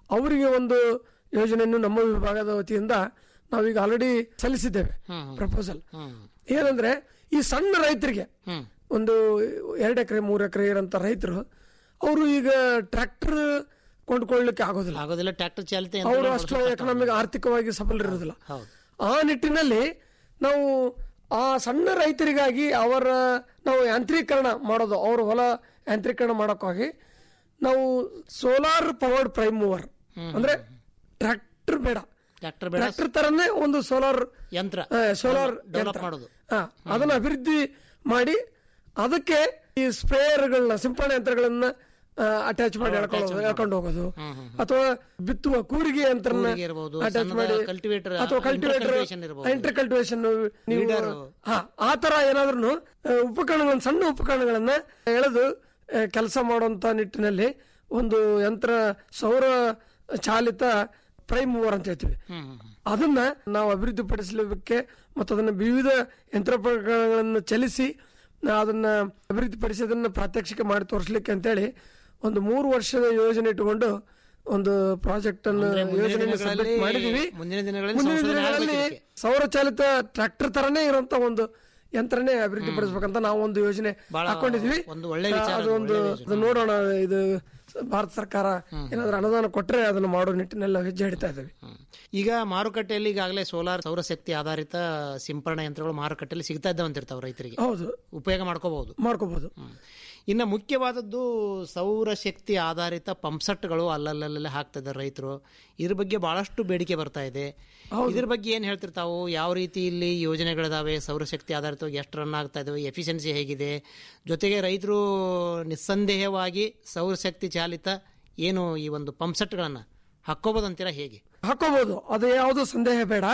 ಅವರಿಗೆ ಒಂದು ಯೋಜನೆಯನ್ನು ನಮ್ಮ ವಿಭಾಗದ ವತಿಯಿಂದ ನಾವೀಗ ಆಲ್ರೆಡಿ ಸಲ್ಲಿಸಿದ್ದೇವೆ ಪ್ರಪೋಸಲ್ ಏನಂದ್ರೆ ಈ ಸಣ್ಣ ರೈತರಿಗೆ ಒಂದು ಎರಡು ಎಕರೆ ಮೂರು ಎಕರೆ ಇರೋಂಥ ರೈತರು ಅವರು ಈಗ ಟ್ರ್ಯಾಕ್ಟರ್ ಕೊಂಡ್ಕೊಳ್ಳಿಕ್ಕೆ ಆಗೋದಿಲ್ಲ ಆಗೋದಿಲ್ಲ ಟ್ರ್ಯಾಕ್ಟರ್ ಚಾಲಿತ ಅವರು ಅಷ್ಟು ಎಕನಾಮಿಕ್ ಆರ್ಥಿಕವಾಗಿ ಸಫಲರಿರೋದಿಲ್ಲ ಹೌದು. ಆ ನಿಟ್ಟಿನಲ್ಲಿ ನಾವು ಆ ಸಣ್ಣ ರೈತರಿಗಾಗಿ ಅವರ ನಾವು ಯಾಂತ್ರೀಕರಣ ಮಾಡೋದು ಅವ್ರ ಹೊಲ ಯಾಂತ್ರೀಕರಣ ಮಾಡೋಕ್ಕಾಗಿ ನಾವು ಸೋಲಾರ್ ಪವರ್ಡ್ ಪ್ರೈಮ್ ಮೂವರ್ ಅಂದ್ರೆ ಟ್ರ್ಯಾಕ್ಟರ್ ಬೇಡ ಟ್ರ್ಯಾಕ್ಟರ್ ಬೇಡ ಟ್ರ್ಯಾಕ್ಟರ್ ತರನೇ ಒಂದು ಸೋಲಾರ್ ಯಂತ್ರ ಸೋಲಾರ್ ಡೆವಲಪ್ ಮಾಡೋದು ಅದನ್ನ ಅಭಿವೃದ್ಧಿ ಮಾಡಿ ಅದಕ್ಕೆ ಈ ಸ್ಪ್ರೇಯರ್ಗಳನ್ನ ಸಿಂಪಡಣೆ ಯಂತ್ರಗಳನ್ನ ಅಟ್ಯಾಚ್ ಮಾಡಿ ಎಳ್ಕೊಳ್ಳೋದು ಎಳ್ಕೊಂಡು ಹೋಗೋದು ಅಥವಾ ಬಿತ್ತುವ ಕೂರಿಗೆ ಯಂತ್ರನ ಕೂರಿಗೆ ಇರ್ಬೋದು, ಅಟ್ಯಾಚ್ ಸಣ್ಣದ ಮಾಡಿ cultivator, ಅಥವಾ ಕಲ್ಟಿವೇಟರ್ intercultivation ಇರ್ಬೋದು. ಇಂಟರ್ ಕಲ್ಟಿವೇಶನ್ ನೀವು Weeder. ಹಾ ಆ ತರ ಏನಾದ್ರೂ ಉಪಕರಣಗಳನ್ನ ಸಣ್ಣ ಉಪಕರಣಗಳನ್ನ ಎಳೆದು ಕೆಲಸ ಮಾಡುವಂತ ನಿಟ್ಟಿನಲ್ಲಿ ಒಂದು ಯಂತ್ರ ಸೌರ ಚಾಲಿತ ಪ್ರೈಮ್ ಮೂವರ್ ಅಂತ ಹೇಳ್ತೀವಿ ಅದನ್ನ ನಾವು ಅಭಿವೃದ್ಧಿ ಪಡಿಸಲಿಕ್ಕೆ ಮತ್ತು ಅದನ್ನ ವಿವಿಧ ಯಂತ್ರೋಪಕರಣಗಳನ್ನು ಚಲಿಸಿ ನಾ ಅದನ್ನ ಅಭಿವೃದ್ಧಿ ಪಡಿಸೋದನ್ನ ಪ್ರಾತ್ಯಕ್ಷಿಕ ಮಾಡಿ ತೋರಿಸ್ಲಿಕ್ಕೆ ಅಂತೇಳಿ ಒಂದು ಮೂರು ವರ್ಷದ ಯೋಜನೆ ಇಟ್ಟುಕೊಂಡು ಒಂದು ಪ್ರಾಜೆಕ್ಟ್ ಅನ್ನು ಅಂದ್ರೆ ಮುಂದಿನ ಯೋಜನೆ ದಿನಗಳಲ್ಲಿ- ಮಾಡಿದೀವಿ ಮುಂದಿನ ದಿನಗಳಲ್ಲಿ ಮುಂದಿನ ಸಂಶೋಧನೆ ದಿನಗಳಲ್ಲಿ ಆಗ್ಬೇಕು ಇದಕ್ಕೆ. ಸೌರ ಚಾಲಿತ ಟ್ರ್ಯಾಕ್ಟರ್ ತರನೇ ಇರುವಂತ ಒಂದು ಯಂತ್ರನೇ ಅಭಿವೃದ್ಧಿ ಪಡಿಸಬೇಕಂತ ನಾವು ಒಂದು ಯೋಜನೆ ಬಹಳ ಹಾಕೊಂಡಿದ್ವಿ ಒಂದು ಒಳ್ಳೆ ಆ, ವಿಚಾರ ಅದು ಅದು, ಒಂದು ಒಳ್ಳೆ ಯೋಜನೆ. ಅದು ನೋಡೋಣ ಇದು ಭಾರತ ಸರ್ಕಾರ ಏನಾದ್ರೂ ಅನುದಾನ ಕೊಟ್ಟರೆ ಅದನ್ನು ಮಾಡೋ ನಿಟ್ಟಿನಲ್ಲಿ ನಾವು ಹೆಜ್ಜೆ ಇಡ್ತಾ ಇದ್ದೀವಿ ಈಗ ಮಾರುಕಟ್ಟೆಯಲ್ಲಿ ಈಗಾಗಲೇ ಸೋಲಾರ್ ಸೌರಶಕ್ತಿ ಆಧಾರಿತ ಸಿಂಪರಣಾ ಯಂತ್ರಗಳು ಮಾರುಕಟ್ಟೆಯಲ್ಲಿ ಸಿಗ್ತಾ ಇದ್ದಾವಂತಿರ್ತಾವೆ ರೈತರಿಗೆ ಹೌದು ಉಪಯೋಗ ಮಾಡ್ಕೋಬಹುದು ಮಾಡ್ಕೋಬಹುದು ಇನ್ನು ಮುಖ್ಯವಾದದ್ದು ಸೌರಶಕ್ತಿ ಆಧಾರಿತ ಪಂಪ್ಸೆಟ್ಗಳು ಅಲ್ಲಲ್ಲಲ್ಲೇ ಹಾಕ್ತಾ ಇದ್ದಾರೆ ರೈತರು ಇದ್ರ ಬಗ್ಗೆ ಬಹಳಷ್ಟು ಬೇಡಿಕೆ ಬರ್ತಾ ಇದೆ ಇದ್ರ ಬಗ್ಗೆ ಏನ್ ಹೇಳ್ತಿರ್ತಾವು ಯಾವ ರೀತಿ ಇಲ್ಲಿ ಯೋಜನೆಗಳಿದಾವೆ ಸೌರಶಕ್ತಿ ಆಧಾರಿತವಾಗಿ ಎಷ್ಟು ರನ್ ಆಗ್ತಾ ಇದಾವೆ ಎಫಿಷಿಯನ್ಸಿ ಹೇಗಿದೆ ಜೊತೆಗೆ ರೈತರು ನಿಸ್ಸಂದೇಹವಾಗಿ ಸೌರಶಕ್ತಿ ಚಾಲಿತ ಏನು ಈ ಒಂದು ಪಂಪ್ಸೆಟ್ಗಳನ್ನ ಹಾಕೋಬೋದಂತೀರಾ ಹೇಗೆ ಹಾಕೋಬಹುದು ಅದು ಯಾವುದು ಸಂದೇಹ ಬೇಡ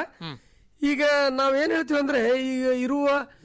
ಈಗ ನಾವೇನ್ ಹೇಳ್ತೀವಿ ಅಂದ್ರೆ ಈಗ ಇರುವ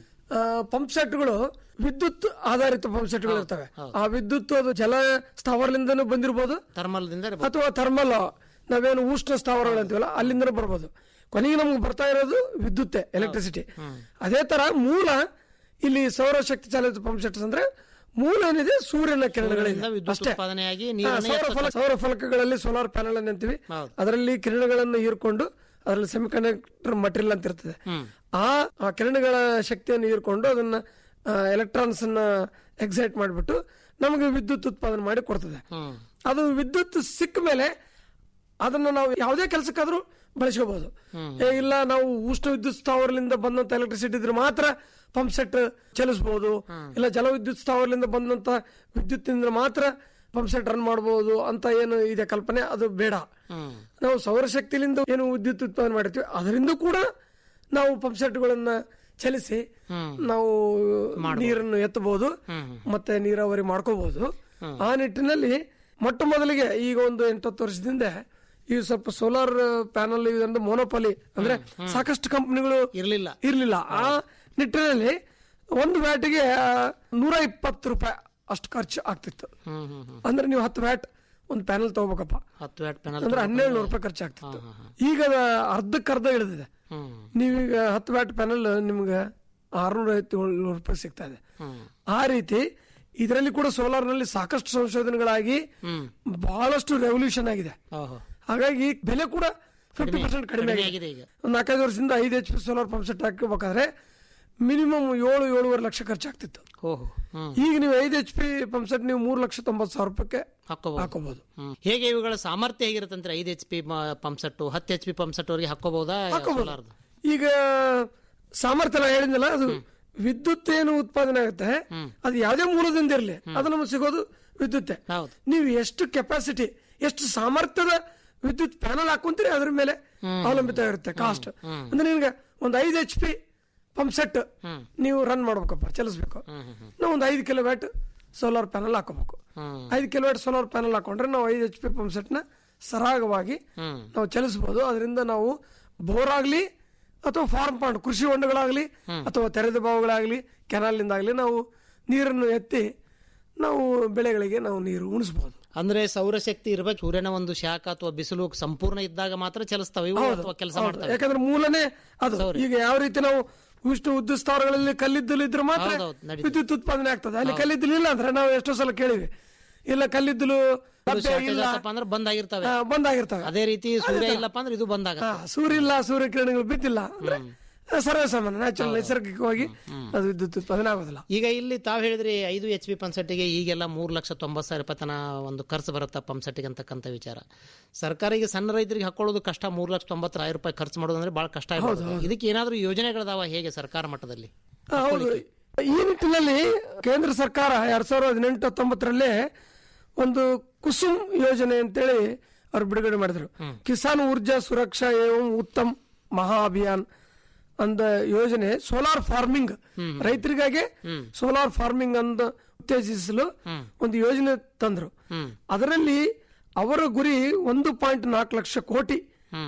ಪಂಪ್ ಸೆಟ್ಗಳು ವಿದ್ಯುತ್ ಆಧಾರಿತ ಪಂಪ್ ಸೆಟ್ಗಳು ಇರ್ತವೆ ಆ ವಿದ್ಯುತ್ ಅದು ಜಲ ಸ್ಥಾವರದಿಂದನೂ ಬಂದಿರಬಹುದು ಥರ್ಮಲ್ದಿಂದ ಅಥವಾ ಥರ್ಮಲ್ ನಾವೇನು ಉಷ್ಣ ಸ್ಥಾವರಗಳು ಅಂತೀವಲ್ಲ ಅಲ್ಲಿಂದನೂ ಬರ್ಬೋದು ಕೊನೆಗೆ ನಮ್ಗೆ ಬರ್ತಾ ಇರೋದು ವಿದ್ಯುತ್ತೆ ಎಲೆಕ್ಟ್ರಿಸಿಟಿ ಅದೇ ತರ ಮೂಲ ಇಲ್ಲಿ ಸೌರಶಕ್ತಿ ಚಾಲಿತ ಪಂಪ್ ಸೆಟ್ಸ್ ಅಂದ್ರೆ ಮೂಲ ಏನಿದೆ ಸೂರ್ಯನ ಕಿರಣಗಳಿಂದ ವಿದ್ಯುತ್ ಅಷ್ಟೇ ಉತ್ಪಾದನೆಯಾಗಿ ಹಾ, ನೀರನ್ನ ಸೌರ ಫಲ ಸೌರ ಫಲಕಗಳಲ್ಲಿ ಸೋಲಾರ್ ಪ್ಯಾನಲ್ ಅಂತೀವಿ ಅದರಲ್ಲಿ ಕಿರಣಗಳನ್ನು ಹೀರ್ಕೊಂಡು ಅದರಲ್ಲಿ ಸೆಮಿ ಕಂಡಕ್ಟರ್ ಮಟೀರಿಯಲ್ ಅಂತ ಇರ್ತದೆ ಆ ಆ ಕಿರಣಗಳ ಶಕ್ತಿಯನ್ನು ಹೀರ್ಕೊಂಡು ಅದನ್ನ ಎಲೆಕ್ಟ್ರಾನ್ಸ್ ಅನ್ನ ಎಕ್ಸೈಟ್ ಮಾಡಿಬಿಟ್ಟು ನಮಗೆ ವಿದ್ಯುತ್ ಉತ್ಪಾದನೆ ಮಾಡಿ ಕೊಡ್ತದೆ ಅದು ವಿದ್ಯುತ್ ಸಿಕ್ಕ ಮೇಲೆ ಅದನ್ನ ನಾವು ಯಾವುದೇ ಕೆಲಸಕ್ಕಾದ್ರೂ ಬಳಸ್ಕೋಬಹುದು ಏ ಇಲ್ಲ ನಾವು ಉಷ್ಣ ವಿದ್ಯುತ್ ಸ್ಥಾವರದಿಂದ ಬಂದಂತ ಎಲೆಕ್ಟ್ರಿಸಿಟಿ ಇದ್ರೆ ಮಾತ್ರ ಪಂಪ್ ಸೆಟ್ ಚಲಿಸಬಹುದು ಇಲ್ಲ ಜಲವಿದ್ಯುತ್ ಸ್ಥಾವರದಿಂದ ಬಂದಂತ ವಿದ್ಯುತ್ತಿನಿಂದ ಮಾತ್ರ ಪಂಪ್ ಸೆಟ್ ರನ್ ಮಾಡಬಹುದು ಅಂತ ಏನು ಇದೆ ಕಲ್ಪನೆ ಅದು ಬೇಡ ನಾವು ಸೌರಶಕ್ತಿಲಿಂದ ಏನು ವಿದ್ಯುತ್ ಉತ್ಪಾದನೆ ಮಾಡಿರ್ತೀವಿ ಅದರಿಂದ ಕೂಡ ನಾವು ಪಂಪ್ ಸೆಟ್ಗಳನ್ನ ಚಲಿಸಿ ನಾವು ನೀರನ್ನು ಎತ್ತಬಹುದು ಮತ್ತೆ ನೀರಾವರಿ ಮಾಡ್ಕೋಬಹುದು ಆ ನಿಟ್ಟಿನಲ್ಲಿ ಮೊಟ್ಟ ಮೊದಲಿಗೆ ಈಗ ಒಂದು ಎಂಟತ್ತು ವರ್ಷದಿಂದ ಈ ಸ್ವಲ್ಪ ಸೋಲಾರ್ ಪ್ಯಾನಲ್ ಇದೊಂದು ಮೋನೋಪಾಲಿ ಅಂದ್ರೆ ಸಾಕಷ್ಟು ಕಂಪನಿಗಳು ಇರ್ಲಿಲ್ಲ ಇರ್ಲಿಲ್ಲ ಆ ನಿಟ್ಟಿನಲ್ಲಿ ಒಂದು ವ್ಯಾಟಿಗೆ ನೂರ ಇಪ್ಪತ್ತು ರೂಪಾಯಿ ಅಷ್ಟು ಖರ್ಚು ಆಗ್ತಿತ್ತು ಅಂದ್ರೆ ನೀವು ಹತ್ತು ವ್ಯಾಟ್ ಒಂದು ಪ್ಯಾನಲ್ ತಗೋಬೇಕಪ್ಪ ಹತ್ತು ವ್ಯಾಟ್ ಪ್ಯಾನಲ್ ಅಂದ್ರೆ ಹನ್ನೆರಡು ನೂರು ರೂಪಾಯಿ ಖರ್ಚಾಗ್ತಿತ್ತು ಈಗ ಅದ ಅರ್ಧಕ್ಕರ್ಧ ಇಳಿದಿದೆ ನೀವೀಗ ಹತ್ತು ವ್ಯಾಟ್ ಪ್ಯಾನಲ್ ನಿಮ್ಗೆ ಆರ್ನೂರ ಐವತ್ತು ಏಳ್ನೂರು ರೂಪಾಯಿ ಸಿಗ್ತಾ ಇದೆ ಆ ರೀತಿ ಇದರಲ್ಲಿ ಕೂಡ ಸೋಲಾರ್ ನಲ್ಲಿ ಸಾಕಷ್ಟು ಸಂಶೋಧನೆಗಳಾಗಿ ಬಹಳಷ್ಟು ರೆವಲ್ಯೂಷನ್ ಆಗಿದೆ ಓಹೋ ಹಾಗಾಗಿ ಬೆಲೆ ಕೂಡ ಫಿಫ್ಟಿ ಪರ್ಸೆಂಟ್ ಕಡಿಮೆ ಕಡಿಮೆ ಆಗಿದೆ ಆಗಿದೆ ಈಗ ಒಂದು ನಾಲ್ಕೈದು ವರ್ಷದಿಂದ ಐದು H P solar pump set ಹಾಕಬೇಕಾದ್ರೆ ಮಿನಿಮಮ್ ಏಳು ಏಳುವರೆ ಲಕ್ಷ ಖರ್ಚಾಗ್ತಿತ್ತು ಓಹೋ ಹ್ಮ್ ಈಗ ನೀವು ಐದು ಎಚ್ ಪಿ ಪಂಪ್ ಸೆಟ್ ನೀವು ಮೂರು ಲಕ್ಷ ತೊಂಬತ್ತು ಸಾವಿರ ರೂಪಾಯಿಗೆ ಹಾಕೋಬಹುದು ಹಾಕೋಬಹುದು ಹ್ಮ್. ಹೇಗೆ ಇವುಗಳ ಸಾಮರ್ಥ್ಯ ಹೇಗಿರುತ್ತೆ ಅಂದ್ರೆ ಐದು ಎಚ್ ಪಿ ಪಂಪ್ ಸೆಟ್ ಹತ್ತು ಎಚ್ ಪಿ ಪಂಪ್ ಸೆಟ್ ವರೆಗೆ ಹಾಕೋಬಹುದಾ ಹಾಕೋಬಹುದು ಸೋಲಾರ್ದು ಈಗ ಸಾಮರ್ಥ್ಯ ನಾ ಹೇಳಿದ್ನಲ್ಲ ಅದು ವಿದ್ಯುತ್ ಏನು ಉತ್ಪಾದನೆ ಆಗುತ್ತೆ ಅದು ಯಾವುದೇ ಮೂಲದಿಂದ ಇರಲಿ ಅದು ನಮಗೆ ಸಿಗೋದು ವಿದ್ಯುತ್ತೆ ಹೌದು ನೀವು ಎಷ್ಟು ಕೆಪಾಸಿಟಿ ಎಷ್ಟು ಸಾಮರ್ಥ್ಯದ ವಿದ್ಯುತ್ ಪ್ಯಾನಲ್ ಹಾಕೊಂತೀರಿ ಅದ್ರ ಮೇಲೆ ಅವಲಂಬಿತ ಇರುತ್ತೆ ಕಾಸ್ಟ್ ಅಂದ್ರೆ ನಿನ್ಗೆ ಒಂದು ಐದು ಎಚ್ ಪಿ ಪಂಪ್ ಸೆಟ್ ನೀವು ರನ್ ಮಾಡ್ಬೇಕಪ್ಪ ಚಲಿಸ್ಬೇಕು ನಾವು ಒಂದು ಐದು ಕಿಲೋ ವ್ಯಾಟ್ ಸೋಲಾರ್ ಪ್ಯಾನಲ್ ಹಾಕೋಬೇಕು ಐದು ಕಿಲೋ ವ್ಯಾಟ್ ಸೋಲಾರ್ ಪ್ಯಾನಲ್ ಹಾಕೊಂಡ್ರೆ ನಾವು ಐದು ಎಚ್ ಪಿ ಪಂಪ್ ಸೆಟ್ ನ ಸರಾಗವಾಗಿ ನಾವು ಚಲಿಸಬಹುದು ಅದರಿಂದ ನಾವು ಬೋರ್ ಆಗ್ಲಿ ಅಥವಾ ಫಾರ್ಮ್ ಪಾಂಡ್ ಕೃಷಿ ಹೊಂಡಗಳಾಗ್ಲಿ ಅಥವಾ ತೆರೆದ ಬಾವುಗಳಾಗ್ಲಿ ಕೆನಾಲ್ನಿಂದಾಗ್ಲಿ ನಾವು ನೀರನ್ನು ಎತ್ತಿ ನಾವು ಬೆಳೆಗಳಿಗೆ ನಾವು ನೀರು ಉಣಿಸಬಹುದು ಅಂದ್ರೆ ಸೌರಶಕ್ತಿ ಇರ್ಬೇಕು ಸೂರ್ಯನ ಒಂದು ಶಾಖ ಅಥವಾ ಬಿಸಿಲು ಸಂಪೂರ್ಣ ಇದ್ದಾಗ ಮಾತ್ರ ಚಲಿಸ್ತಾವೆ ಇವು ಅಥವಾ ಕೆಲಸ ಮಾಡ್ತವೆ ಯಾಕಂದ್ರೆ ಮೂಲನೇ ಅದು ಈಗ ಯಾವ ರೀತಿ ನಾವು ಉಷ್ಣ ಉದ್ದ ಸ್ಥಾವರಗಳಲ್ಲಿ ಕಲ್ಲಿದ್ದಲು ಇದ್ರೆ ಮಾತ್ರ ಹೌದೌದು, ನಡೀತದೆ. ವಿದ್ಯುತ್ ಉತ್ಪಾದನೆ ಆಗ್ತದೆ ಅಲ್ಲಿ ಕಲ್ಲಿದ್ದಲು ಇಲ್ಲ ಅಂದ್ರೆ ನಾವು ಎಷ್ಟೋ ಸಲ ಕೇಳಿವಿ ಇಲ್ಲ ಕಲ್ಲಿದ್ದಲು ಲಭ್ಯ ಶಾರ್ಟೇಜ್ ಇಲ್ಲ ಆತಪ್ಪ ಅಂದ್ರೆ ಬಂದ್ ಆಗಿರ್ತವೆ ಆ, ಬಂದಾಗಿರ್ತವೆ ಅದೇ ರೀತಿ ಸೂರ್ಯ ಇಲ್ಲಪ್ಪ ಅಂದ್ರೆ ಇದು ಬಂದಾಗ ಹಾ, ಸೂರ್ಯ ಇಲ್ಲ ಸೂರ್ಯ ಕಿರಣಗಳು ಬಿದ್ದಿಲ್ಲ ಅಂದ್ರೆ ಸರ್ವಸಾಮಾನ್ಯ ನ್ಯಾಚುರಲ್ ನೈಸರ್ಗಿಕವಾಗಿ ಅದು ವಿದ್ಯುತ್ ಉತ್ಪಾದನೆ ಆಗೋದಿಲ್ಲ ಈಗ ಇಲ್ಲಿ ತಾವ್ ಹೇಳಿದ್ರಿ ಐದು ಎಚ್ ಪಿ ಪಂಪ್ಸೆಟ್ಗೆ ಈಗೆಲ್ಲ ಮೂರು ಲಕ್ಷ ತೊಂಬತ್ತು ಸಾವಿರ ರೂಪಾಯಿ ತನ ಒಂದು ಖರ್ಚು ಬರುತ್ತೆ ಪಂಪ್ಸೆಟ್ಗೆ ಅಂತಕ್ಕಂಥ ವಿಚಾರ ಸರ್ಕಾರ ಈಗ ಸಣ್ಣ ರೈತರಿಗೆ ಹಾಕೊಳ್ಳೋದು ಕಷ್ಟ ಮೂರು ಲಕ್ಷ ತೊಂಬತ್ತು ಸಾವಿರ ರೂಪಾಯಿ ಖರ್ಚು ಮಾಡೋದು ಅಂದ್ರೆ ಬಹಳ ಕಷ್ಟ ಆಗ್ಬೋದು ಇದಕ್ಕೆ ಏನಾದರೂ ಯೋಜನೆಗಳದಾವ ಹೇಗೆ ಸರ್ಕಾರ ಮಟ್ಟದಲ್ಲಿ ಆ, ಹೌದು ಈ ನಿಟ್ಟಿನಲ್ಲಿ ಕೇಂದ್ರ ಸರ್ಕಾರ ಎರಡ್ ಸಾವಿರದ ಹದಿನೆಂಟು ಹತ್ತೊಂಬತ್ತರಲ್ಲೇ ಒಂದು ಕುಸುಮ್ ಯೋಜನೆ ಅಂತೇಳಿ ಅವ್ರು ಬಿಡುಗಡೆ ಮಾಡಿದ್ರು ಕಿಸಾನ್ ಊರ್ಜಾ ಸುರಕ್ಷಾ ಏವಂ ಉತ್ತಮ್ ಮಹಾ ಅಭಿಯಾನ್ ಅಂದ ಯೋಜನೆ ಸೋಲಾರ್ ಫಾರ್ಮಿಂಗ್ ರೈತರಿಗಾಗಿ ಸೋಲಾರ್ ಫಾರ್ಮಿಂಗ್ ಅಂತ ಉತ್ತೇಜಿಸಲು ಒಂದು ಯೋಜನೆ ತಂದ್ರು ಅದರಲ್ಲಿ ಅವರ ಗುರಿ ಒಂದು ಪಾಯಿಂಟ್ ನಾಲ್ಕು ಲಕ್ಷ ಕೋಟಿ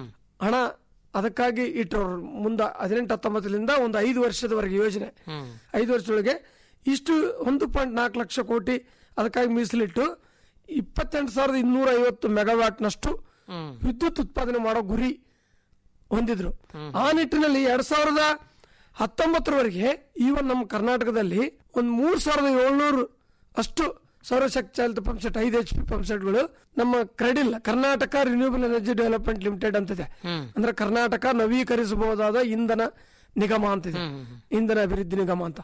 ಹಣ ಅದಕ್ಕಾಗಿ ಇಟ್ಟರು ಮುಂದ ಹದಿನೆಂಟು ಹತ್ತೊಂಬತ್ತರಿಂದ ಒಂದು ಐದು ವರ್ಷದವರೆಗೆ ಯೋಜನೆ ಐದು ವರ್ಷದೊಳಗೆ ಇಷ್ಟು ಒಂದು ಪಾಯಿಂಟ್ ನಾಲ್ಕು ಲಕ್ಷ ಕೋಟಿ ಅದಕ್ಕಾಗಿ ಮೀಸಲಿಟ್ಟು ಇಪ್ಪತ್ತೆಂಟು ಸಾವಿರದ ಇನ್ನೂರ ಐವತ್ತು ಮೆಗಾವ್ಯಾಟ್ನಷ್ಟು ವಿದ್ಯುತ್ ಉತ್ಪಾದನೆ ಮಾಡೋ ಗುರಿ ಹೊಂದಿದ್ರು ಆ ನಿಟ್ಟಿನಲ್ಲಿ ಎರಡ್ ಸಾವಿರದ ಹತ್ತೊಂಬತ್ತರವರೆಗೆ ಈವನ್ ನಮ್ಮ ಕರ್ನಾಟಕದಲ್ಲಿ ಒಂದು ಮೂರ್ ಸಾವಿರದ ಏಳ್ನೂರು ಅಷ್ಟು ಸೌರಶಕ್ತಿ ಚಾಲಿತ ಪಂಪ್ಸೆಟ್ ಐದು ಎಚ್ ಪಿ ಪಂಪ್ಸೆಟ್ಗಳು ನಮ್ಮ KREDL Karnataka renewable energy development limited ಅಂತಿದೆ ಅಂದ್ರೆ ಕರ್ನಾಟಕ ನವೀಕರಿಸಬಹುದಾದ ಇಂಧನ ನಿಗಮ ಅಂತಿದೆ ಇಂಧನ ಅಭಿವೃದ್ಧಿ ನಿಗಮ ಅಂತ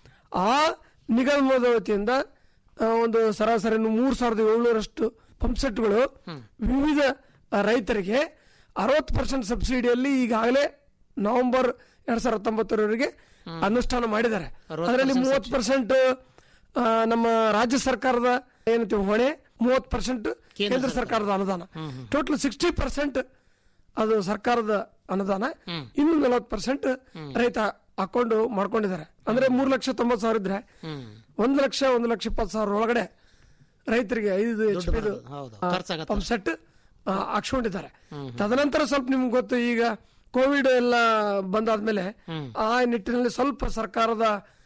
ಆ ನಿಗಮದ ವತಿಯಿಂದ ಆ, ಒಂದು ಸರಾಸರಿ ಮೂರ್ ಸಾವಿರದ ಏಳ್ನೂರಷ್ಟು ಪಂಪ್ಸೆಟ್ಗಳು ವಿವಿಧ ಆ, ರೈತರಿಗೆ ಅರವತ್ತು ಪರ್ಸೆಂಟ್ ಸಬ್ಸಿಡಿಯಲ್ಲಿ ಈಗಾಗಲೇ ನವೆಂಬರ್ ಎರಡ್ ಸಾವಿರದ ಹತ್ತೊಂಬತ್ತರವರೆಗೆ ಅನುಷ್ಠಾನ ಮಾಡಿದ್ದಾರೆ ಅದರಲ್ಲಿ ಮೂವತ್ತು ಪರ್ಸೆಂಟ್ ನಮ್ಮ ರಾಜ್ಯ ಸರ್ಕಾರದ ಏನಂತೀವಿ ಹೊಣೆ ಮೂವತ್ತು ಪರ್ಸೆಂಟ್ ಕೇಂದ್ರ ಸರ್ಕಾರದ ಅನುದಾನ ಟೋಟಲ್ ಸಿಕ್ಸ್ಟಿ ಪರ್ಸೆಂಟ್ ಅದು ಸರ್ಕಾರದ ಅನುದಾನ ಇನ್ನು ನಲವತ್ತು ಪರ್ಸೆಂಟ್ ರೈತ ಹಾಕೊಂಡು ಮಾಡ್ಕೊಂಡಿದ್ದಾರೆ ಅಂದ್ರೆ ಮೂರ್ ಲಕ್ಷ ತೊಂಬತ್ತು ಸಾವಿರ ಇದ್ರೆ ಒಂದು ಲಕ್ಷ ಒಂದು ಲಕ್ಷ ಇಪ್ಪತ್ತು ಸಾವಿರ ಒಳಗಡೆ ರೈತರಿಗೆ ಐದು ಎಚ್ ಪಿ ಹೌದು ಖರ್ಚಾಗತ್ತೆ ಪಂಪ್ ಸೆಟ್ ಹಾಕ್ಸ್ಕೊಂಡಿದ್ದಾರೆ ತದನಂತರ ಸ್ವಲ್ಪ ನಿಮ್ಗೆ ಗೊತ್ತು ಈಗ ಕೋವಿಡ್ ಎಲ್ಲ ಬಂದಾದ್ಮೇಲೆ ಆ ನಿಟ್ಟಿನಲ್ಲಿ ಸ್ವಲ್ಪ ಸರ್ಕಾರದ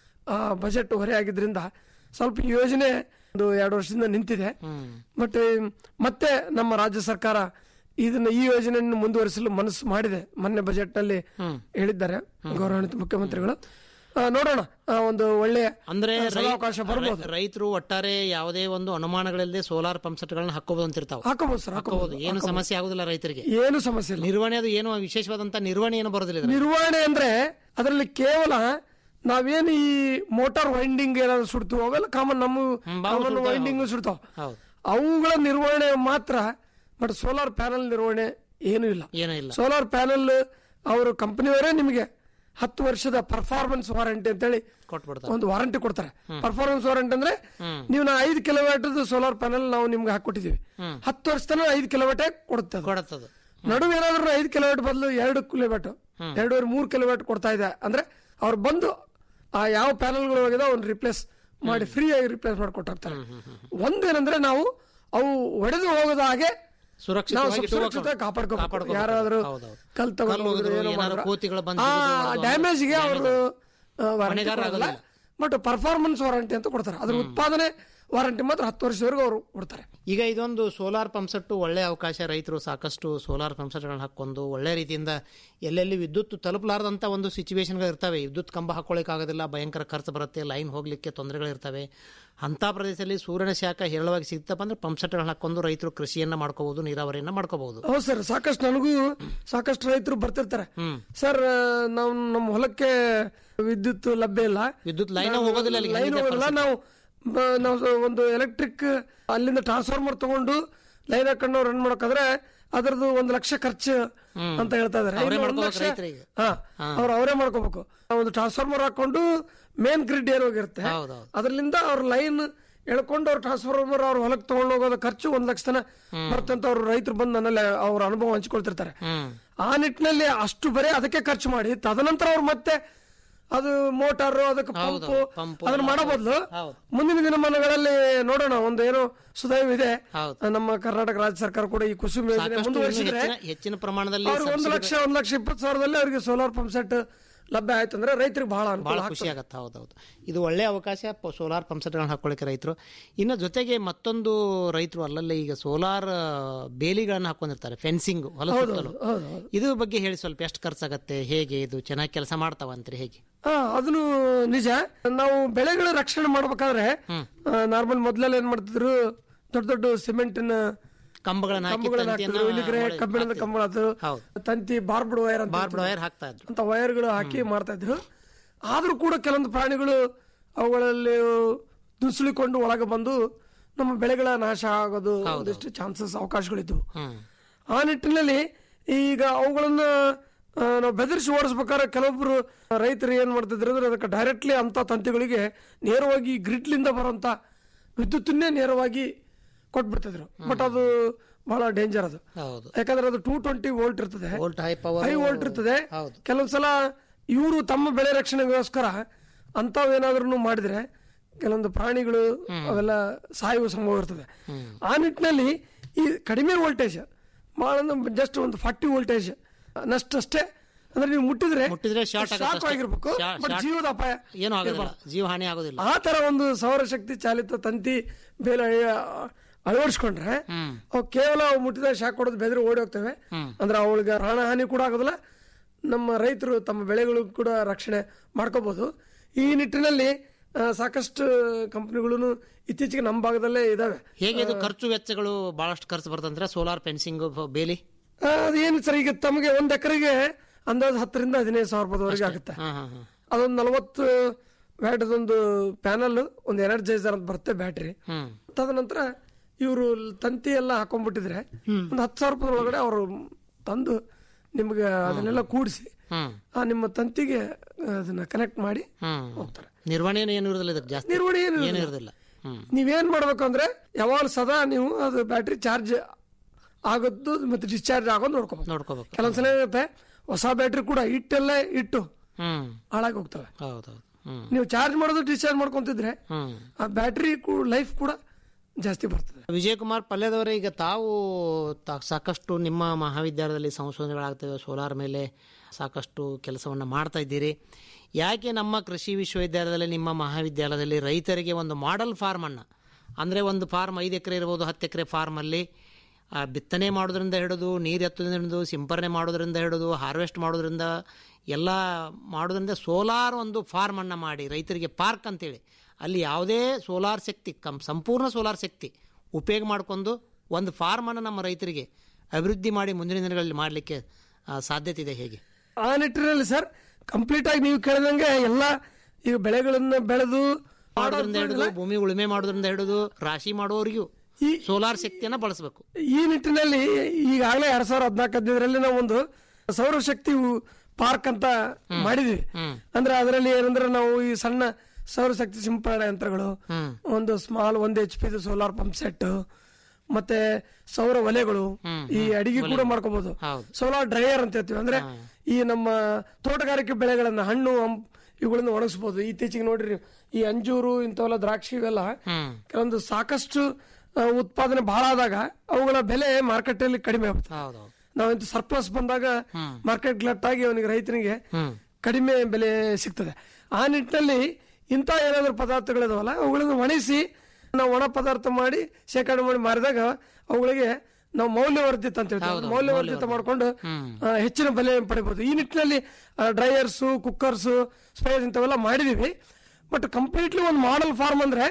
ಬಜೆಟ್ ಹೊರೆ ಆಗಿದ್ರಿಂದ ಸ್ವಲ್ಪ ಈ ಯೋಜನೆ ಒಂದು ಎರಡು ವರ್ಷದಿಂದ ನಿಂತಿದೆ ಬಟ್ ಮತ್ತೆ ನಮ್ಮ ರಾಜ್ಯ ಸರ್ಕಾರ ಇದನ್ನ ಈ ಯೋಜನೆಯನ್ನು ಮುಂದುವರಿಸಲು ಮನಸ್ಸು ಮಾಡಿದೆ ಮೊನ್ನೆ ಬಜೆಟ್ ನಲ್ಲಿ ಹೇಳಿದ್ದಾರೆ ಗೌರವಾನ್ವಿತ ಮುಖ್ಯಮಂತ್ರಿಗಳು ಆ, ನೋಡೋಣ ಆ, ಒಂದು ಒಳ್ಳೆಯ ಅಂದ್ರೆ ಆ, ಸದಾವಕಾಶ ಬರ್ಬೋದು ರೈತರು ಒಟ್ಟಾರೆ ಯಾವುದೇ ಒಂದು ಅನುಮಾನಗಳಿಲ್ಲದೆ ಸೋಲಾರ್ ಪಂಪ್ಸೆಟ್ಗಳನ್ನ ಹಾಕೋಬಹುದು ಅಂತಿರ್ತಾವ ಹಾಕೋಬಹುದು ಸರ್ ಹಾಕೋಬಹುದು ಏನು ಸಮಸ್ಯೆ ಆಗುದಿಲ್ಲ ರೈತರಿಗೆ ಏನು ಸಮಸ್ಯೆ ಇಲ್ಲ ನಿರ್ವಹಣೆ ಅದು ಏನು ವಿಶೇಷವಾದಂತ ನಿರ್ವಹಣೆ ಏನು ಬರೋದಿಲ್ಲ ಇದ್ರಲ್ಲಿ. ನಿರ್ವಹಣೆ ಅಂದ್ರೆ ಅದರಲ್ಲಿ ಕೇವಲ ನಾವೇನು ಈ ಮೋಟಾರ್ ವೈಂಡಿಂಗ್ ಏನಾದ್ರು ಸುಡ್ತೀವೋ ಅವೆಲ್ಲ ಕಾಮನ್ ನಮ್ಮ ಕಾಮನ್ ವೈಂಡಿಂಗ್ ಸುಡ್ತಾವ ಹೌದು ಅವುಗಳ ನಿರ್ವಹಣೆ ಮಾತ್ರ ಬಟ್ ಸೋಲಾರ್ ಪ್ಯಾನಲ್ ನಿರ್ವಹಣೆ ಏನು ಇಲ್ಲ ಏನೂ ಇಲ್ಲ ಸೋಲಾರ್ ಪ್ಯಾನಲ್ ಅವರು ಕಂಪನಿಯವರೇ ನಿಮಗೆ ಹತ್ತು ವರ್ಷದ ಪರ್ಫಾರ್ಮೆನ್ಸ್ ವಾರಂಟಿ ಅಂತೇಳಿ ಕೊಟ್ಬಿಡ್ತಾರೆ ಒಂದು ವಾರಂಟಿ ಕೊಡ್ತಾರೆ ಪರ್ಫಾರ್ಮೆನ್ಸ್ ವಾರಂಟಿ ಅಂದ್ರೆ ನೀವು ನಾ ಐದು ಕಿಲೋಮೀಟರ್ ಸೋಲಾರ್ ಪ್ಯಾನಲ್ ನಾವು ನಿಮ್ಗೆ ಹಾಕೊಟ್ಟಿದೀವಿ ಹತ್ತು ವರ್ಷ ತನಕ ಐದು ಕಿಲೋಮೀಟರ್ ಕೊಡುತ್ತೆ ಅದು. ಕೊಡತ್ತದು ನಡುವೆ ಏನಾದ್ರು ಐದು ಕಿಲೋಮೀಟರ್ ಬದಲು ಎರಡು ಕಿಲೋಮೀಟರ್ ಎರಡೂವರೆ ಮೂರು ಕಿಲೋಮೀಟರ್ ಕೊಡ್ತಾ ಇದೆ ಅಂದ್ರೆ ಅವ್ರು ಬಂದು ಆ ಯಾವ ಪ್ಯಾನಲ್ಗಳು ಹೋಗಿದೆ ಅವ್ನು ರಿಪ್ಲೇಸ್ ಮಾಡಿ ಫ್ರೀ ಆಗಿ ರಿಪ್ಲೇಸ್ ಮಾಡಿಕೊಟ್ಟಿರ್ತಾರೆ ಒಂದೇನಂದ್ರೆ ನಾವು ಅವು ಒಡೆದು ಹೋಗದ ಹಾಗೆ ನಾವು ಸುರಕ್ಷಿತವಾಗಿ ಸ್ವಲ್ಪ ಇಟ್ಕೋಬೇಕು. ಸುರಕ್ಷಿತ ಕಾಪಾಡ್ಕೋಬೇಕು ಕಾಪಾಡ್ಕೋಬೇಕು. ಯಾರಾದ್ರೂ ಹೌದೌದು. ಕಲ್ ಕಲ್ಲು ತಗೊಂಡು ಹೋದ್ರು, ಏನೋ ಏನಾದ್ರು ಮಾಡಿದ್ರೆ ಕೋತಿಗಳು ಬಂದು ಆ ಬಿದ್ದು ಅದು ಡ್ಯಾಮೇಜ್ಗೆ ಅವರು ಹೊಣೆಗಾರ ಆಗೋದಿಲ್ಲ. ಬಟ್ ಪರ್ಫಾರ್ಮೆನ್ಸ್ ವಾರಂಟಿ ಅಂತ ಕೊಡ್ತಾರೆ ಅದ್ರ ಉತ್ಪಾದನೆ ವಾರಂಟಿ ಮಾತ್ರ ಹತ್ತು ವರ್ಷದವರೆಗೂ ಅವರು ಕೊಡ್ತಾರೆ ಈಗ ಇದೊಂದು ಸೋಲಾರ್ ಪಂಪ್ಸೆಟ್ ಒಳ್ಳೆ ಅವಕಾಶ ರೈತರು ಸಾಕಷ್ಟು ಸೋಲಾರ್ ಪಂಪ್ಸೆಟ್ಗಳನ್ನ ಹಾಕೊಂಡು ಒಳ್ಳೆ ರೀತಿಯಿಂದ ಎಲ್ಲೆಲ್ಲಿ ವಿದ್ಯುತ್ ತಲುಪಲಾರದಂತ ಒಂದು ಸಿಚುವೇಶನ್ಗಳು ಇರ್ತವೆ ವಿದ್ಯುತ್ ಕಂಬ ಹಾಕೊಳ್ಳಿಕ್ ಆಗೋದಿಲ್ಲ ಭಯಂಕರ ಖರ್ಚು ಬರುತ್ತೆ ಲೈನ್ ಹೋಗ್ಲಿಕ್ಕೆ ತೊಂದರೆಗಳಿರ್ತವೆ ಅಂತ ಪ್ರದೇಶದಲ್ಲಿ ಸೂರ್ಯನ ಶಾಖ ಹೇರಳವಾಗಿ ಸಿಗ್ತಪ್ಪ ಅಂದ್ರೆ ಪಂಪ್ಸೆಟ್ಗಳನ್ನ ಹಾಕೊಂಡು ರೈತರು ಕೃಷಿಯನ್ನ ಮಾಡ್ಕೋಬಹುದು ನೀರಾವರಿಯನ್ನ ಮಾಡ್ಕೋಬಹುದು ಹೌದು ಸರ್ ಸಾಕಷ್ಟು ನನಗೂ ಸಾಕಷ್ಟು ರೈತರು ಬರ್ತಿರ್ತಾರೆ ಸರ್ ನಾವು ನಮ್ಮ ಹೊಲಕ್ಕೆ ವಿದ್ಯುತ್ ಲಭ್ಯ ಇಲ್ಲ ವಿದ್ಯುತ್ ಲೈನ್ ಹೋಗೋದಿಲ್ಲ ಅಲ್ಲಿಗೆ ಲೈನ್ ಹಂಗಿದೆ ಹೋಗೋದಿಲ್ಲ ನಾವು ಬ- ನಾವು ಸ- ಒಂದು ಎಲೆಕ್ಟ್ರಿಕ್ ಅಲ್ಲಿಂದ ಟ್ರಾನ್ಸ್ಫಾರ್ಮರ್ ತಗೊಂಡು ಲೈನ್ ಹಾಕೊಂಡು ರನ್ ಮಾಡೋಕಾದ್ರೆ ಅದರದ್ದು ಒಂದು ಲಕ್ಷ ಖರ್ಚು ಅಂತ ಹೇಳ್ತಾ ಇದಾರೆ ಅವ್ರೇ ಇನ್ನು ಒಂದು ಮಾಡ್ಕೋಬೇಕು ಲಕ್ಷ ರೈತರಿಗೆ. ಹಾ ಅವ್ರು ಅವರೇ ಮಾಡ್ಕೋಬೇಕು ಒಂದು ಟ್ರಾನ್ಸ್ಫಾರ್ಮರ್ ಹಾಕೊಂಡು ಮೇನ್ ಗ್ರಿಡ್ ಏನ್ ಹೋಗಿರುತ್ತೆ ಹೌದೌದು. ಅದರಿಂದ ಅವ್ರ ಲೈನ್ ಎಳ್ಕೊಂಡು ಅವ್ರ ಟ್ರಾನ್ಸ್ಫಾರ್ಮರ್ ಅವ್ರ ಹೊಲಕ್ಕೆ ತಗೊಂಡು ಹೋಗೋದ ಖರ್ಚು ಒಂದ್ ಲಕ್ಷ ತನ ಬರ್ತಂತ ಅವ್ರ ರೈತರು ಬಂದು ನನ್ನಲ್ಲಿ ಅವ್ರ ಅನುಭವ ಹಂಚ್ಕೊಳ್ತಿರ್ತಾರೆ ಆ ನಿಟ್ಟಿನಲ್ಲಿ ಅಷ್ಟು ಬರೀ ಅದಕ್ಕೆ ಖರ್ಚು ಮಾಡಿ ತದನಂತರ ಅವ್ರು ಮತ್ತೆ ಅದು ಮೋಟಾರ್ ಅದಕ್ಕೆ ಪಂಪು ಪಂಪು ಅದನ್ನ ಮಾಡೋ ಬದಲು ಹೌದು. ಮುಂದಿನ ದಿನಮಾನಗಳಲ್ಲಿ ನೋಡೋಣ ಒಂದು ಏನೋ ಸುದೈವ ಇದೆ ಹೌದು. ನಮ್ಮ ಕರ್ನಾಟಕ ರಾಜ್ಯ ಸರ್ಕಾರ ಕೂಡ ಈ ಕುಸುಮ ಯೋಜನೆ ಸಾಕಷ್ಟು ಇನ್ನೂ ಮುಂದುವರಿಸಿದ್ರೆ ಹೆಚ್ಚಿನ ಹೆಚ್ಚಿನ ಪ್ರಮಾಣದಲ್ಲಿ ಅವ್ರಿಗೆ ಒಂದು ಲಕ್ಷ ಒಂದ್ ಲಕ್ಷ ಇಪ್ಪತ್ತು ಸಾವಿರದಲ್ಲಿ ಅವರಿಗೆ ಸೋಲಾರ್ ಪಂಪ್ ಸೆಟ್ ಲಭ್ಯ ಆಯ್ತು ಅಂದ್ರೆ ರೈತರಿಗೆ ಬಹಳ ಬಹಳ ಅನುಕೂಲ ಖುಷಿ ಆಗ್ತದೆ. ಆಗತ್ತೆ ಹೌದೌದು ಇದು ಒಳ್ಳೆಯ ಅವಕಾಶ ಸೋಲಾರ್ ಪಂಪ್ಸೆಟ್ಗಳನ್ನ ಹಾಕೊಳ್ಳಿಕ್ಕೆ ರೈತರು ಇನ್ನು ಜೊತೆಗೆ ಮತ್ತೊಂದು ರೈತರು ಅಲ್ಲಲ್ಲಿ ಈಗ ಸೋಲಾರ್ ಬೇಲಿಗಳನ್ನ ಹಾಕೊಂಡಿರ್ತಾರೆ ಫೆನ್ಸಿಂಗ್ ಹೊಲ ಸುತ್ತಲು ಹೌದು ಹೌದು ಇದ್ರ ಬಗ್ಗೆ ಹೇಳಿ ಸ್ವಲ್ಪ ಎಷ್ಟು ಖರ್ಚಾಗತ್ತೆ ಹೇಗೆ ಇದು ಚೆನ್ನಾಗಿ ಕೆಲಸ ಮಾಡ್ತಾವಂತ್ರಿ ಹೇಗೆ ಹಾ ಅದನ್ನು ನಿಜ ನಾವು ಬೆಳೆಗಳ ರಕ್ಷಣೆ ಮಾಡ್ಬೇಕಾದ್ರೆ ನಾರ್ಮಲ್ ಮೊದ್ಲೆಲ್ಲ ಏನ್ ಮಾಡ್ತಿದ್ರು ದೊಡ್ಡ ದೊಡ್ಡ ಸಿಮೆಂಟಿನ ಕಂಬಗಳನ್ನ ಹಾಕಿ ಕಂಬಗಳನ್ನ ತಂತಿಯನ್ನ ಹಾಕ್ತಿದ್ರು ಇಲ್ಲಿಗ್ರೆ ಮಾಡಿ- ಕಬ್ಬಿಣದ ಹಾಕ್ತಿದ್ರು. ಕಂಬಗಳು ಹೌದು. ತಂತಿ ಬಾರ್ಬ್ಡ್ ವೈರ್ ಅಂತ ಬಾರ್ಬ್ಡ್ ಇರ್ತದೆ. ವೈರ್ ಹಾಕ್ತಾ ಇದ್ರು ಅಂತ ವೈರ್ಗಳು ಹಾಕಿ ಮಾಡ್ತಾ ಇದ್ರು ಆದ್ರೂ ಕೂಡ ಕೆಲವೊಂದು ಪ್ರಾಣಿಗಳು ಅವುಗಳಲ್ಲಿ ನುಸುಳಿಕೊಂಡು ಒಳಗೆ ಬಂದು ನಮ್ಮ ಬೆಳೆಗಳ ನಾಶ ಆಗೋದು ಒಂದಿಷ್ಟು ಚಾನ್ಸಸ್ ಅವಕಾಶಗಳಿದ್ವು ಹ್ಮ್ ಆ ನಿಟ್ಟಿನಲ್ಲಿ ಈಗ ಅವುಗಳನ್ನ ಆ, ನಾವು ಬೆದರಿಸಿ ಓಡಿಸ್ಬೇಕಾದ್ರೆ ಕೆಲವೊಬ್ರು ರೈತರು ಏನ್ ಮಾಡ್ತಿದ್ರು ಅಂದ್ರೆ ಅದಕ್ಕೆ ಡೈರೆಕ್ಟ್ಲಿ ಅಂತ ತಂತಿಗಳಿಗೆ ನೇರವಾಗಿ ಗ್ರಿಡ್ಲಿಂದ ಬರುವಂತ ವಿದ್ಯುತ್ತನ್ನೇ ನೇರವಾಗಿ ಕೊಟ್ಬಿಡ್ತಿದ್ರು ಬಟ್ ಅದು ಬಹಳ ಡೇಂಜರ್ ಅದು ಹೌದು ಯಾಕಂದ್ರೆ ಅದು ಟೂ ಟ್ವೆಂಟಿ ವೋಲ್ಟ್ ಇರ್ತದೆ volt high power high volt ಇರ್ತದೆ ಹೌದು. ಕೆಲವೊಂದ್ಸಲ ಇವರು ತಮ್ಮ ಬೆಳೆ ರಕ್ಷಣೆಗೋಸ್ಕರ ಅಂತವೇನಾದ್ರೂ ಮಾಡಿದ್ರೆ ಕೆಲವೊಂದು ಪ್ರಾಣಿಗಳು ಅವೆಲ್ಲ ಸಾಯುವ ಸಂಭವ ಇರ್ತದೆ ಆ ನಿಟ್ಟಿನಲ್ಲಿ ಈ ಕಡಿಮೆ ವೋಲ್ಟೇಜ್ ಬಹಳ ಜಸ್ಟ್ ಒಂದು ಫಾರ್ಟಿ ವೋಲ್ಟೇಜ್ ನಷ್ಟಷ್ಟೇ ಅಂದ್ರೆ ನೀವು ಮುಟ್ಟಿದ್ರೆ ಮುಟ್ಟಿದ್ರೆ ಶಾರ್ಟ್ ಶಾಕ್ ಆಗಿರ್ಬೇಕು ಬಟ್ ಜೀವದ ಅಪಾಯ ಏನು ಆಗೋದಿಲ್ಲ ಜೀವ ಹಾನಿ ಆಗೋದಿಲ್ಲ ಆ ತರ ಒಂದು ಸೌರಶಕ್ತಿ ಚಾಲಿತ ತಂತಿ ಬೇಲೆ ಅಳ- ಅಳವಡಿಸ್ಕೊಂಡ್ರೆ ಅವು ಕೇವಲ ಅವು ಮುಟ್ಟಿದ ಶಾಕ್ ಕೊಡೋದು ಬೆದರಿ ಓಡಿ ಹೋಗ್ತವೆ ಅಂದ್ರೆ ಅವಳಿಗೆ ಪ್ರಾಣಹಾನಿ ಕೂಡ ಆಗೋದಿಲ್ಲ ನಮ್ಮ ರೈತರು ತಮ್ಮ ಬೆಳೆಗಳು ಕೂಡ ರಕ್ಷಣೆ ಮಾಡ್ಕೋಬಹುದು ಈ ನಿಟ್ಟಿನಲ್ಲಿ ಆ, ಸಾಕಷ್ಟು ಕಂಪನಿಗಳು ಇತ್ತೀಚೆಗೆ ನಮ್ಮ ಭಾಗದಲ್ಲೇ ಇದಾವೆ ಹೇಗೆ ಇದು ಖರ್ಚು ವೆಚ್ಚಗಳು ಬಹಳಷ್ಟು ಖರ್ಚು ಬರ್ತಂದ್ರೆ ಸೋಲಾರ್ ಫೆನ್ಸಿಂಗ್ ಬೇಲಿ ಆ, ಅದೇನು ಸರ್ ಈಗ ತಮಗೆ ಒಂದ್ ಎಕರೆಗೆ ಅಂದಾಜು ಹತ್ತರಿಂದ ಹದಿನೈದು ಸಾವಿರ ರೂಪಾಯಿವರೆಗೆ ಆಗುತ್ತೆ ಹಾ ಹಾ ಹಾ ಅದೊಂದು ನಲವತ್ತು ವ್ಯಾಟದೊಂದು ಪ್ಯಾನಲ್ ಒಂದು ಎನರ್ಜೈಸರ್ ಅಂತ ಬರುತ್ತೆ ಬ್ಯಾಟ್ರಿ ಹ್ಮ್ ತದನಂತರ ಇವರು ತಂತಿ ಎಲ್ಲ ಹಾಕೊಂಡ್ಬಿಟ್ಟಿದ್ರೆ ಒಂದು ಹತ್ತು ಸಾವಿರ ರೂಪಾಯಿ ಒಳಗಡೆ ಅವರು ತಂದು ನಿಮ್ಗೆ ಅದನ್ನೆಲ್ಲ ಕೂಡಿಸಿ ಹ್ಮ್ ಆ ನಿಮ್ಮ ತಂತಿಗೆ ಅದನ್ನ ಕನೆಕ್ಟ್ ಮಾಡಿ ಹ್ಮ್ ಹೋಗ್ತಾರೆ ನಿರ್ವಹಣೆ ಏನು ಇರೋದಿಲ್ಲ ಇದಕ್ಕೆ ಜಾಸ್ತಿ ನಿರ್ವಹಣೆ ಏನು ಏನು ಇರೋದಿಲ್ಲ. ಇರೋದಿಲ್ಲ ಹ್ಮ್ ನೀವೇನ್ ಮಾಡ್ಬೇಕು ಅಂದ್ರೆ ಯಾವಾಗ ಸದಾ ನೀವು ಅದು ಬ್ಯಾಟ್ರಿ ಚಾರ್ಜ್ ಆಗೋದು ಮತ್ತೆ ಡಿಸ್ಚಾರ್ಜ್ ಆಗೋದು ನೋಡ್ಕೋಬೇಕು ನೋಡ್ಕೋಬೇಕು ಕೆಲವೊಂದ್ಸಲ ಏನಿರುತ್ತೆ ಹೊಸ ಬ್ಯಾಟ್ರಿ ಕೂಡ ಇಟ್ಟೆಲ್ಲ ಇಟ್ಟು ಹ್ಮ್ ಹಾಳಾಗಿ ಹೋಗ್ತವೆ ಹೌದೌದು ಹ್ಮ್ ನೀವು ಚಾರ್ಜ್ ಮಾಡೋದು ಡಿಸ್ಚಾರ್ಜ್ ಮಾಡ್ಕೊಂತಿದ್ರೆ ಹ್ಮ್ ಆ ಬ್ಯಾಟ್ರಿ ಲೈಫ್ ಕೂಡ ಜಾಸ್ತಿ ಬರ್ತದೆ ವಿಜಯಕುಮಾರ್ ಪಲ್ಯದವರೇ ಈಗ ತಾವು ತಾ- ಸಾಕಷ್ಟು ನಿಮ್ಮ ಮಹಾವಿದ್ಯಾಲಯದಲ್ಲಿ ಸಂಶೋಧನೆಗಳಾಗ್ತವೆ ಸೋಲಾರ್ ಮೇಲೆ ಸಾಕಷ್ಟು ಕೆಲಸವನ್ನು ಮಾಡ್ತಾ ಇದ್ದೀರಿ ಯಾಕೆ ನಮ್ಮ ಕೃಷಿ ವಿಶ್ವವಿದ್ಯಾಲಯದಲ್ಲಿ ನಿಮ್ಮ ಮಹಾವಿದ್ಯಾಲಯದಲ್ಲಿ ರೈತರಿಗೆ ಒಂದು ಮಾಡೆಲ್ ಫಾರ್ಮನ್ನು ಅಂದರೆ ಒಂದು ಫಾರ್ಮ್ ಐದು ಎಕರೆ ಇರ್ಬೋದು ಹತ್ತು ಎಕರೆ ಫಾರ್ಮಲ್ಲಿ ಆ, ಬಿತ್ತನೆ ಮಾಡೋದ್ರಿಂದ ಹಿಡಿದು ನೀರು ಎತ್ತೋದ್ರಿಂದ ಹಿಡಿದು ಸಿಂಪರಣೆ ಮಾಡೋದ್ರಿಂದ ಹಿಡಿದು ಹಾರ್ವೆಸ್ಟ್ ಮಾಡೋದ್ರಿಂದ ಎಲ್ಲ ಮಾಡೋದ್ರಿಂದ ಸೋಲಾರ್ ಒಂದು ಫಾರ್ಮನ್ನು ಮಾಡಿ ರೈತರಿಗೆ ಪಾರ್ಕ್ ಅಂತೇಳಿ ಅಲ್ಲಿ ಯಾವುದೇ ಸೋಲಾರ್ ಶಕ್ತಿ ಕಂ ಸಂಪೂರ್ಣ ಸೋಲಾರ್ ಶಕ್ತಿ ಉಪಯೋಗ ಮಾಡಿಕೊಂಡು ಒಂದು ಫಾರ್ಮನ್ನು ನಮ್ಮ ರೈತರಿಗೆ ಅಭಿವೃದ್ಧಿ ಮಾಡಿ ಮುಂದಿನ ದಿನಗಳಲ್ಲಿ ಮಾಡಲಿಕ್ಕೆ ಸಾಧ್ಯತೆ ಇದೆ ಹೇಗೆ ಆ ನಿಟ್ಟಿನಲ್ಲಿ ಸರ್ ಕಂಪ್ಲೀಟ್ ಆಗಿ ನೀವು ಕೇಳಿದಂಗೆ ಎಲ್ಲ ಈಗ ಬೆಳೆಗಳನ್ನ ಬೆಳೆದು ಮಾಡೋದ್ರಿಂದ ಹಿಡಿದು ಭೂಮಿ ಉಳುಮೆ ಮಾಡೋದ್ರಿಂದ ಹಿಡಿದು ರಾಶಿ ಮಾಡೋರಿಗೂ ಈ- ಸೋಲಾರ್ ಶಕ್ತಿಯನ್ನು ಬಳಸಬೇಕು ಈ ನಿಟ್ಟಿನಲ್ಲಿ ಈಗಾಗಲೇ ಎರಡ್ ಸಾವಿರದ ಹದಿನಾಲ್ಕು ಹದಿನೈದರಲ್ಲಿ ನಾವು ಒಂದು ಸೌರಶಕ್ತಿ ಪಾರ್ಕ್ ಅಂತ ಮಾಡಿದ್ವಿ ಅಂದ್ರೆ ಅದರಲ್ಲಿ ಏನಂದ್ರೆ ನಾವು ಈ ಸಣ್ಣ ಸೌರಶಕ್ತಿ ಸಿಂಪರಣಾ ಯಂತ್ರಗಳು ಒಂದು ಸ್ಮಾಲ್ ಒಂದು H P solar pump set ಮತ್ತೆ ಸೌರ ಒಲೆಗಳು ಈ ಅಡಿಗೆ ಕೂಡ ಮಾಡ್ಕೋಬಹುದು ಹೌದು. ಸೋಲಾರ್ ಡ್ರೈಯರ್ ಅಂತ ಹೇಳ್ತೀವಿ ಅಂದ್ರೆ ಈ ನಮ್ಮ ತೋಟಗಾರಿಕೆ ಬೆಳೆಗಳನ್ನ ಹಣ್ಣು ಹಂಪ್ ಇವುಗಳನ್ನ ಒಣಗಿಸಬಹುದು ಇತ್ತೀಚೆಗೆ ನೋಡ್ರಿ ನೀವು, ಈ ಅಂಜೂರು ಇಂಥವೆಲ್ಲ ದ್ರಾಕ್ಷಿ ಇವೆಲ್ಲ ಕೆಲವೊಂದು ಸಾಕಷ್ಟು ಆ, ಉತ್ಪಾದನೆ ಬಹಳ ಆದಾಗ ಅವುಗಳ ಬೆಲೆ ಮಾರ್ಕೆಟ್ ಅಲ್ಲಿ ಕಡಿಮೆ ಆಗುತ್ತೆ ಹೌದೌದು ನಾವಂತ ಸರ್ಪ್ಲಸ್ ಬಂದಾಗ ಮಾರ್ಕೆಟ್ ಗ್ಲಟ್ ಆಗಿ ಅವನಿಗೆ ರೈತನಿಗೆ ಕಡಿಮೆ ಬೆಲೆ ಸಿಗ್ತದೆ ಆ ನಿಟ್ಟಿನಲ್ಲಿ ಇಂಥ ಏನಾದ್ರು ಪದಾರ್ಥಗಳಿದಾವಲ್ಲ ಅವುಗಳನ್ನು ಒಣಗಿಸಿ ನಾವು ಒಣ ಪದಾರ್ಥ ಮಾಡಿ ಶೇಖರಣೆ ಮಾಡಿ ಮಾರಿದಾಗ ಅವುಗಳಿಗೆ ನಾವು ಮೌಲ್ಯವರ್ಧಿತ ಅಂತ ಹೇಳ್ತೀವಿ ಮೌಲ್ಯವರ್ಧಿತ ಮಾಡ್ಕೊಂಡು ಆ, ಹೆಚ್ಚಿನ ಬೆಲೆ ಪಡಿಬಹುದು ಈ ನಿಟ್ಟಿನಲ್ಲಿ ಡ್ರೈಯರ್ಸು ಕುಕ್ಕರ್ಸು ಸ್ಪೇಸ್ ಇಂಥವೆಲ್ಲ ಮಾಡಿದೀವಿ ಬಟ್ ಕಂಪ್ಲೀಟ್ಲಿ ಒಂದು ಮಾಡೆಲ್ ಫಾರ್ಮ್ ಅಂದ್ರೆ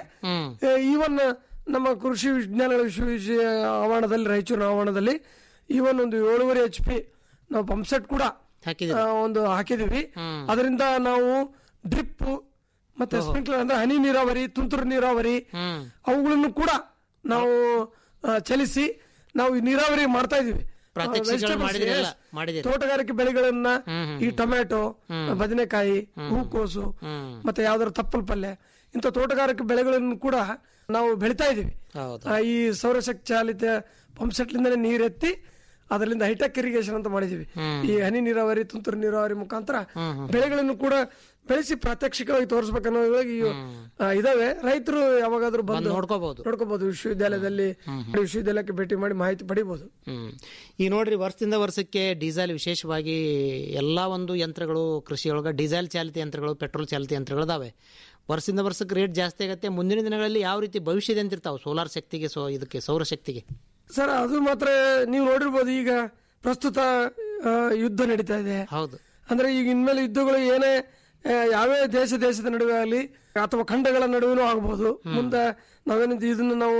ಈವನ್ ನಮ್ಮ ಕೃಷಿ ವಿಜ್ಞಾನಗಳ ವಿಶ್ವವಿದ್ಯ ಆವರಣದಲ್ಲಿ ರಾಯಚೂರು ಆವರಣದಲ್ಲಿ ಈವನ್ ಒಂದು ಏಳುವರೆ ಎಚ್ ಪಿ ನಾವು ಪಂಪ್ ಸೆಟ್ ಕೂಡ ಹಾಕಿದ್ದೀರಿ. ಆ, ಒಂದು ಹಾಕಿದೀವಿ ಅದರಿಂದ ನಾವು ಡ್ರಿಪ್ ಮತ್ತೆ ಸ್ಪ್ರಿಂಕ್ಲರ್ ಅಂದ್ರೆ ಹನಿ ನೀರಾವರಿ ತುಂತುರು ನೀರಾವರಿ ಅವುಗಳನ್ನು ಕೂಡ ನಾವು ಆ, ಚಲಿಸಿ ನಾವು ಈ ನೀರಾವರಿ ಮಾಡ್ತಾ ಇದೀವಿ ಪ್ರಾತ್ಯಕ್ಷಿಕೆಗಳು Vegetables, ಮಾಡಿದಿರಲ್ಲ? yes. ಮಾಡಿದಿರಿ. ತೋಟಗಾರಿಕೆ ಬೆಳೆಗಳನ್ನ ಈ ಟೊಮ್ಯಾಟೊ ಬದನೆಕಾಯಿ ಹೂಕೋಸು ಮತ್ತೆ ಯಾವ್ದಾದ್ರು ತಪ್ಪಲ್ ಪಲ್ಯ ಇಂಥ ತೋಟಗಾರಿಕೆ ಬೆಳೆಗಳನ್ನು ಕೂಡ ನಾವು ಬೆಳಿತಾ ಇದೀವಿ ಹೌದು. ಆ, ಈ ಸೌರಶಕ್ತಿ ಚಾಲಿತ ಪಂಪ್ ಸೆಟ್ಲಿಂದಲೇ ನೀರೆತ್ತಿ ಅದರಿಂದ ಹೈಟೆಕ್ ಇರಿಗೇಷನ್ ಅಂತ ಮಾಡಿದೀವಿ ಈ ಹನಿ ನೀರಾವರಿ ತುಂತುರು ನೀರಾವರಿ ಮುಖಾಂತರ ಬೆಳೆಗಳನ್ನು ಕೂಡ ಬೆಳೆಸಿ ಪ್ರಾತ್ಯಕ್ಷಿಕವಾಗಿ ತೋರಿಸ್ಬೇಕನ್ನೋದ್ರೊಳಗೆ ಇವು, ಆ, ಇದಾವೆ ರೈತರು ಯಾವಾಗಾದ್ರೂ ಬಂದು ನೋಡ್ಕೋಬಹುದು ನೋಡ್ಕೋಬಹುದು ವಿಶ್ವವಿದ್ಯಾಲಯದಲ್ಲಿ ವಿಶ್ವವಿದ್ಯಾಲಯಕ್ಕೆ ಭೇಟಿ ಮಾಡಿ ಮಾಹಿತಿ ಪಡಿಬಹುದು ಹ್ಮ್ ಈಗ ನೋಡ್ರಿ ವರ್ಷದಿಂದ ವರ್ಷಕ್ಕೆ ಡೀಸೆಲ್ ವಿಶೇಷವಾಗಿ ಎಲ್ಲ ಒಂದು ಯಂತ್ರಗಳು ಕೃಷಿಯೊಳಗೆ ಡೀಸೆಲ್ ಚಾಲಿತ ಯಂತ್ರಗಳು ಪೆಟ್ರೋಲ್ ಚಾಲಿತ ಯಂತ್ರಗಳು ಇದಾವೆ ವರ್ಷದಿಂದ ವರ್ಷಕ್ಕೆ ರೇಟ್ ಜಾಸ್ತಿ ಆಗುತ್ತೆ ಮುಂದಿನ ದಿನಗಳಲ್ಲಿ ಯಾವ ರೀತಿ ಭವಿಷ್ಯದ ಅಂತಿರ್ತಾವೆ ಸೋಲಾರ್ ಶಕ್ತಿಗೆ ಸೊ ಇದಕ್ಕೆ ಸೌರಶಕ್ತಿಗೆ ಸರ್ ಅದು ಮಾತ್ರ ನೀವು ನೋಡಿರ್ಬೋದು ಈಗ ಪ್ರಸ್ತುತ ಆ, ಯುದ್ಧ ನಡೀತಾ ಇದೆ ಹೌದು ಅಂದ್ರೆ ಈಗ ಇನ್ಮೇಲೆ ಯುದ್ಧಗಳು ಏನೇ ಆ, ಯಾವೇ ದೇಶ ದೇಶದ ನಡುವೆ ಆಗಲಿ ಅಥವಾ ಖಂಡಗಳ ನಡುವೆನೂ ಆಗಬಹುದು ಮುಂದೆ ನಾವೇನಂತ ಇದನ್ನ ನಾವು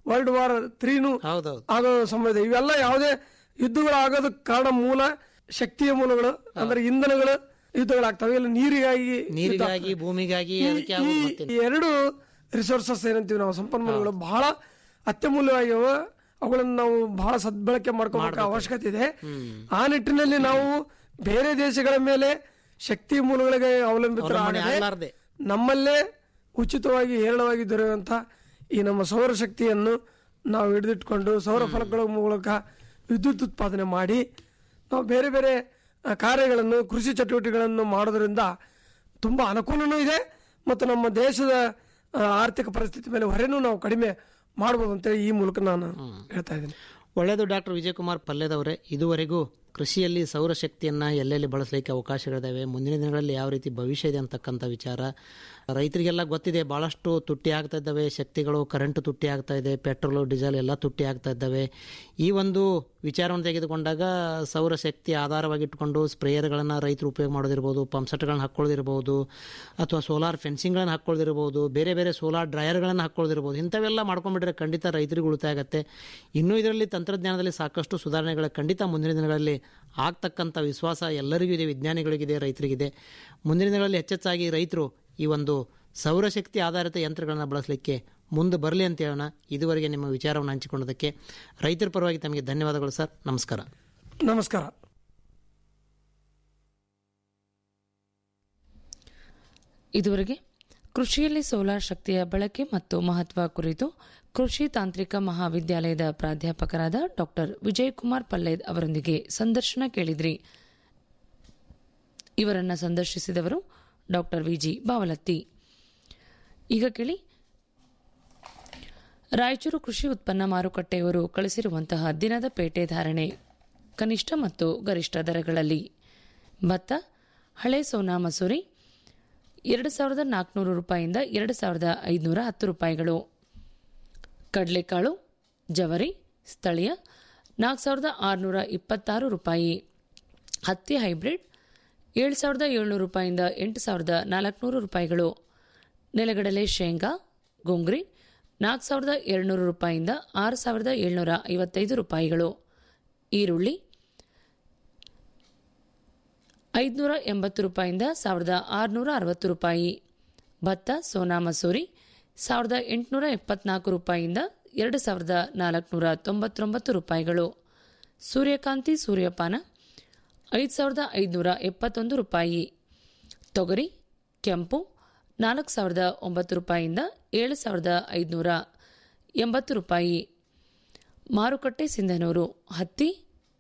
ವರ್ಲ್ಡ್ ವಾರ್ ತ್ರೀನು ಹೌದೌದು ಆಗೋ ಸಮಯದ ಇವೆಲ್ಲ ಯಾವುದೇ ಯುದ್ಧಗಳು ಆಗೋದಕ್ಕೆ ಕಾರಣ ಮೂಲ ಶಕ್ತಿಯ ಮೂಲಗಳು ಅಂದ್ರೆ ಇಂಧನಗಳು ಯುದ್ಧಗಳಾಗ್ತವೆ ಇಲ್ಲ ನೀರಿಗಾಗಿ ನೀರಿಗಾಗಿ ಭೂಮಿಗಾಗಿ ಅದಕ್ಕೆ ಈ- ಆಗೋದು ಈ ಗೊತ್ತಿಲ್ಲ. ಎರಡು ರಿಸೋರ್ಸಸ್ ಏನಂತೀವಿ ನಾವು ಸಂಪನ್ಮೂಲಗಳು ಬಹಳ ಅತ್ಯಮೂಲ್ಯವಾಗಿವ ಅವುಗಳನ್ನು ನಾವು ಬಹಳ ಸದ್ಬಳಕೆ ಮಾಡ್ಕೋಬೇಕು ಅವಶ್ಯಕತೆ ಇದೆ ಆ ನಿಟ್ಟಿನಲ್ಲಿ ನಾವು ಬೇರೆ ದೇಶಗಳ ಮೇಲೆ ಶಕ್ತಿ ಮೂಲಗಳಿಗೆ ಅವಲಂಬನೆ ಅವಲಂಬಿತರಾಗದೆ ಆಗ್ಲಾರ್ದೆ. ನಮ್ಮಲ್ಲೇ ಉಚಿತವಾಗಿ ಹೇರಳವಾಗಿ ದೊರೆಯುವಂತ ಈ ನಮ್ಮ ಸೌರಶಕ್ತಿಯನ್ನು ನಾವು ಹಿಡಿದಿಟ್ಕೊಂಡು ಸೌರ ಫಲಕಗಳ ಮೂಲಕ ವಿದ್ಯುತ್ ಉತ್ಪಾದನೆ ಮಾಡಿ ನಾವು ಬೇರೆ ಬೇರೆ ಆ, ಕಾರ್ಯಗಳನ್ನು ಕೃಷಿ ಚಟುವಟಿಕೆಗಳನ್ನು ಮಾಡೋದ್ರಿಂದ ತುಂಬ ಅನುಕೂಲನೂ ಇದೆ ಮತ್ತು ನಮ್ಮ ದೇಶದ ಆ, ಆರ್ಥಿಕ ಪರಿಸ್ಥಿತಿ ಮೇಲೆ ಹೊರೆನೂ ನಾವು ಕಡಿಮೆ ಮಾಡ್ಬೋದು ಅಂತೇಳಿ ಈ ಮೂಲಕ ನಾನು ಹೇಳ್ತಾ ಇದ್ದೀನಿ ಒಳ್ಳೆಯದು ಡಾಕ್ಟರ್ ವಿಜಯಕುಮಾರ್ ಪಲ್ಯದವರೇ ಇದುವರೆಗೂ ಕೃಷಿಯಲ್ಲಿ ಸೌರಶಕ್ತಿಯನ್ನು ಎಲ್ಲೆಲ್ಲಿ ಬಳಸಲಿಕ್ಕೆ ಅವಕಾಶಗಳಿದ್ದಾವೆ ಮುಂದಿನ ದಿನಗಳಲ್ಲಿ ಯಾವ ರೀತಿ ಭವಿಷ್ಯ ಇದೆ ಅಂತಕ್ಕಂಥ ವಿಚಾರ ರೈತರಿಗೆಲ್ಲ ಗೊತ್ತಿದೆ ಭಾಳಷ್ಟು ತುಟ್ಟಿ ಆಗ್ತಾ ಇದ್ದಾವೆ ಶಕ್ತಿಗಳು ಕರೆಂಟ್ ತುಟ್ಟಿ ಆಗ್ತಾ ಇದೆ ಪೆಟ್ರೋಲು ಡೀಸೆಲ್ ಎಲ್ಲ ತುಟ್ಟಿ ಆಗ್ತಾ ಇದ್ದಾವೆ ಈ ಒಂದು ವಿಚಾರವನ್ನು ತೆಗೆದುಕೊಂಡಾಗ ಸೌರಶಕ್ತಿ ಆಧಾರವಾಗಿಟ್ಕೊಂಡು ಸ್ಪ್ರೇಯರ್ಗಳನ್ನು ರೈತರು ಉಪಯೋಗ ಮಾಡೋದಿರ್ಬೋದು ಪಂಪ್ಸೆಟ್ಗಳನ್ನ ಹಾಕ್ಕೊಳ್ಳೋದಿರ್ಬೋದು ಅಥವಾ ಸೋಲಾರ್ ಫೆನ್ಸಿಂಗ್ಗಳನ್ನು ಹಾಕ್ಕೊಳ್ಳೋದಿರ್ಬೋದು ಬೇರೆ ಬೇರೆ ಸೋಲಾರ್ ಡ್ರೈಯರ್ಗಳನ್ನು ಹಾಕ್ಕೊಳ್ಳೋದಿರ್ಬೋದು ಇಂಥವೆಲ್ಲ ಮಾಡ್ಕೊಂಡ್ಬಿಟ್ರೆ ಖಂಡಿತ ರೈತರಿಗೆ ಉಳಿತಾಯ ಆಗುತ್ತೆ ಇನ್ನೂ ಇದರಲ್ಲಿ ತಂತ್ರಜ್ಞಾನದಲ್ಲಿ ಸಾಕಷ್ಟು ಸುಧಾರಣೆಗಳ ಖಂಡಿತ ಮುಂದಿನ ದಿನಗಳಲ್ಲಿ ಆಗ್ತಕ್ಕಂಥ ವಿಶ್ವಾಸ ಎಲ್ಲರಿಗೂ ಇದೆ ವಿಜ್ಞಾನಿಗಳಿಗಿದೆ ರೈತರಿಗಿದೆ ಮುಂದಿನ ದಿನಗಳಲ್ಲಿ ಹೆಚ್ಚೆಚ್ಚಾಗಿ ರೈತರು ಈ ಒಂದು ಸೌರಶಕ್ತಿ ಆಧಾರಿತ ಯಂತ್ರಗಳನ್ನು ಬಳಸಲಿಕ್ಕೆ ಮುಂದೆ ಬರಲಿ ಅಂತ ಹೇಳೋಣ ಇದುವರೆಗೆ ನಿಮ್ಮ ವಿಚಾರವನ್ನು ಹಂಚಿಕೊಂಡದಕ್ಕೆ ರೈತರ ಪರವಾಗಿ ತಮಗೆ ಧನ್ಯವಾದಗಳು ಸರ್ ನಮಸ್ಕಾರ ನಮಸ್ಕಾರ ಇದುವರೆಗೆ ಕೃಷಿಯಲ್ಲಿ ಸೋಲಾರ್ ಶಕ್ತಿಯ ಬಳಕೆ ಮತ್ತು ಮಹತ್ವ ಕುರಿತು ಕೃಷಿ ತಾಂತ್ರಿಕ ಮಹಾವಿದ್ಯಾಲಯದ ಪ್ರಾಧ್ಯಾಪಕರಾದ ಡಾಕ್ಟರ್ ವಿಜಯಕುಮಾರ್ ಪಲ್ಲೇದ್ ಅವರೊಂದಿಗೆ ಸಂದರ್ಶನ ಕೇಳಿದ್ರಿ ಇವರನ್ನ ಸಂದರ್ಶಿಸಿದವರು ಡಾಕ್ಟರ್ ವಿಜಿ ಬಾವಲತ್ತಿ ಈಗ ಕೇಳಿ ರಾಯಚೂರು ಕೃಷಿ ಉತ್ಪನ್ನ ಮಾರುಕಟ್ಟೆಯವರು ಕಳಿಸಿರುವಂತಹ ದಿನದ ಪೇಟೆ ಧಾರಣೆ ಕನಿಷ್ಠ ಮತ್ತು ಗರಿಷ್ಠ ದರಗಳಲ್ಲಿ ಭತ್ತ ಹಳೆ ಸೋನಾ ಮಸೂರಿ ಎರಡು ಸಾವಿರದ ನಾಲ್ಕುನೂರು ರೂಪಾಯಿಯಿಂದ ಎರಡು ಸಾವಿರದ ಐದುನೂರ ಹತ್ತು ರೂಪಾಯಿಗಳು ಕಡಲೆಕಾಳು ಜವರಿ ಸ್ಥಳೀಯ ನಾಲ್ಕು ಸಾವಿರದ ಆರುನೂರ ಇಪ್ಪತ್ತಾರು ರೂಪಾಯಿ ಹತ್ತಿ ಹೈಬ್ರಿಡ್ ಏಳು ಸಾವಿರದ ಏಳ್ನೂರು ರೂಪಾಯಿಯಿಂದ ಎಂಟು ಸಾವಿರದ ನಾಲ್ಕುನೂರು ರೂಪಾಯಿಗಳು ನೆಲಗಡಲೆ ಶೇಂಗಾ ಗೋಂಗ್ರಿ ನಾಲ್ಕು ಸಾವಿರದ ಏಳ್ನೂರು ರೂಪಾಯಿಯಿಂದ ಆರು ಸಾವಿರದ ಏಳ್ನೂರ ಐವತ್ತೈದು ರೂಪಾಯಿಗಳು ಈರುಳ್ಳಿ ಐದುನೂರ ಎಂಬತ್ತು ರೂಪಾಯಿಯಿಂದ ಸಾವಿರದ ಆರುನೂರ ಅರವತ್ತು ರೂಪಾಯಿ ಭತ್ತ ಸೋನಾ ಮಸೂರಿ ಸಾವಿರದ ಎಂಟುನೂರ ಎಪ್ಪತ್ನಾಲ್ಕು ರೂಪಾಯಿಯಿಂದ ಎರಡು ಸಾವಿರದ ನಾಲ್ಕುನೂರ ತೊಂಬತ್ತೊಂಬತ್ತು ರೂಪಾಯಿಗಳು ಸೂರ್ಯಕಾಂತಿ ಸೂರ್ಯಪಾನ ಐದು ಸಾವಿರದ ಐದುನೂರ ಎಪ್ಪತ್ತೊಂದು ರೂಪಾಯಿ ತೊಗರಿ ಕೆಂಪು ನಾಲ್ಕು ಸಾವಿರದ ಒಂಬತ್ತು ರೂಪಾಯಿಯಿಂದ ಏಳು ಸಾವಿರದ ಐದುನೂರ ಎಂಬತ್ತು ರೂಪಾಯಿ ಮಾರುಕಟ್ಟೆ ಸಿಂಧನೂರು ಹತ್ತಿ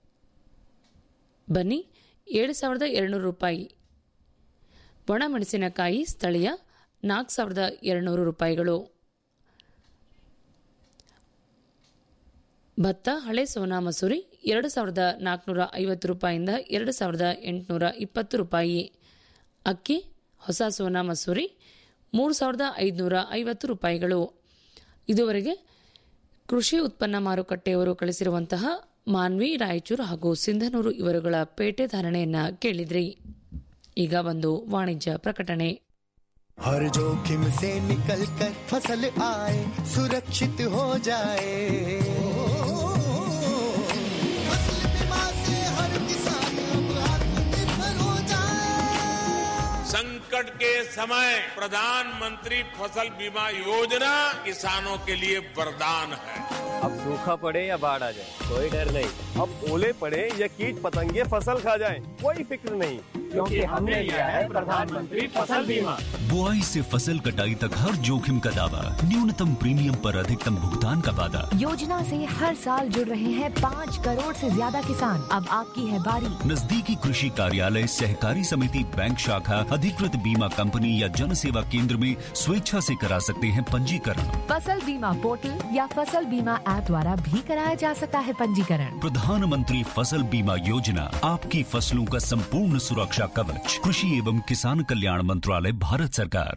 ಬನ್ನಿ ಏಳು ಸಾವಿರದ ಎರಡುನೂರು ರೂಪಾಯಿ ಒಣಮೆಣಸಿನಕಾಯಿ ಸ್ಥಳೀಯ ನಾಲ್ಕು ಸಾವಿರದ ಎರಡುನೂರು ರೂಪಾಯಿಗಳು ಭತ್ತ ಹಳೆ ಸೋನಾ ಮಸೂರಿ ಎರಡು ಸಾವಿರದ ನಾಲ್ಕುನೂರ ಐವತ್ತು ರೂಪಾಯಿಯಿಂದ ಎರಡು ಸಾವಿರದ ಎಂಟುನೂರ ಇಪ್ಪತ್ತು ರೂಪಾಯಿ ಅಕ್ಕಿ ಹೊಸ ಸೋನಾ ಮಸೂರಿ ಮೂರು ಸಾವಿರದ ಐದುನೂರ ಐವತ್ತು ರೂಪಾಯಿಗಳು ಇದುವರೆಗೆ ಕೃಷಿ ಉತ್ಪನ್ನ ಮಾರುಕಟ್ಟೆಯವರು ಕಳಿಸಿರುವಂತಹ ಮಾನ್ವಿ ರಾಯಚೂರು ಹಾಗೂ ಸಿಂಧನೂರು ಇವರುಗಳ ಪೇಟೆ ಧಾರಣೆಯನ್ನ ಕೇಳಿದ್ರಿ ಈಗ ಒಂದು ವಾಣಿಜ್ಯ ಪ್ರಕಟಣೆ हर जोखिम से निकल कर फसल आए सुरक्षित हो जाए फसल बीमा से हर किसान अब आत्मनिर्भर हो जाए संकट के समय प्रधानमंत्री फसल बीमा योजना किसानों के लिए वरदान है अब सूखा पड़े या बाढ़ आ जाए कोई डर नहीं अब ओले पड़े या कीट पतंगे फसल खा जाए कोई फिक्र नहीं क्योंकि हमने लिया है प्रधानमंत्री फसल बीमा बुआई से फसल कटाई तक हर जोखिम का दावा न्यूनतम प्रीमियम पर अधिकतम भुगतान का वादा योजना से हर साल जुड़ रहे हैं पाँच करोड़ से ज्यादा किसान अब आपकी है बारी नजदीकी कृषि कार्यालय सहकारी समिति बैंक शाखा अधिकृत बीमा कंपनी या जन सेवा केंद्र में स्वेच्छा से करा सकते हैं पंजीकरण फसल बीमा पोर्टल या फसल बीमा ऐप द्वारा भी कराया जा सकता है पंजीकरण प्रधानमंत्री फसल बीमा योजना आपकी फसलों का संपूर्ण सुरक्षा कवच कृषि एवं किसान कल्याण मंत्रालय भारत सरकार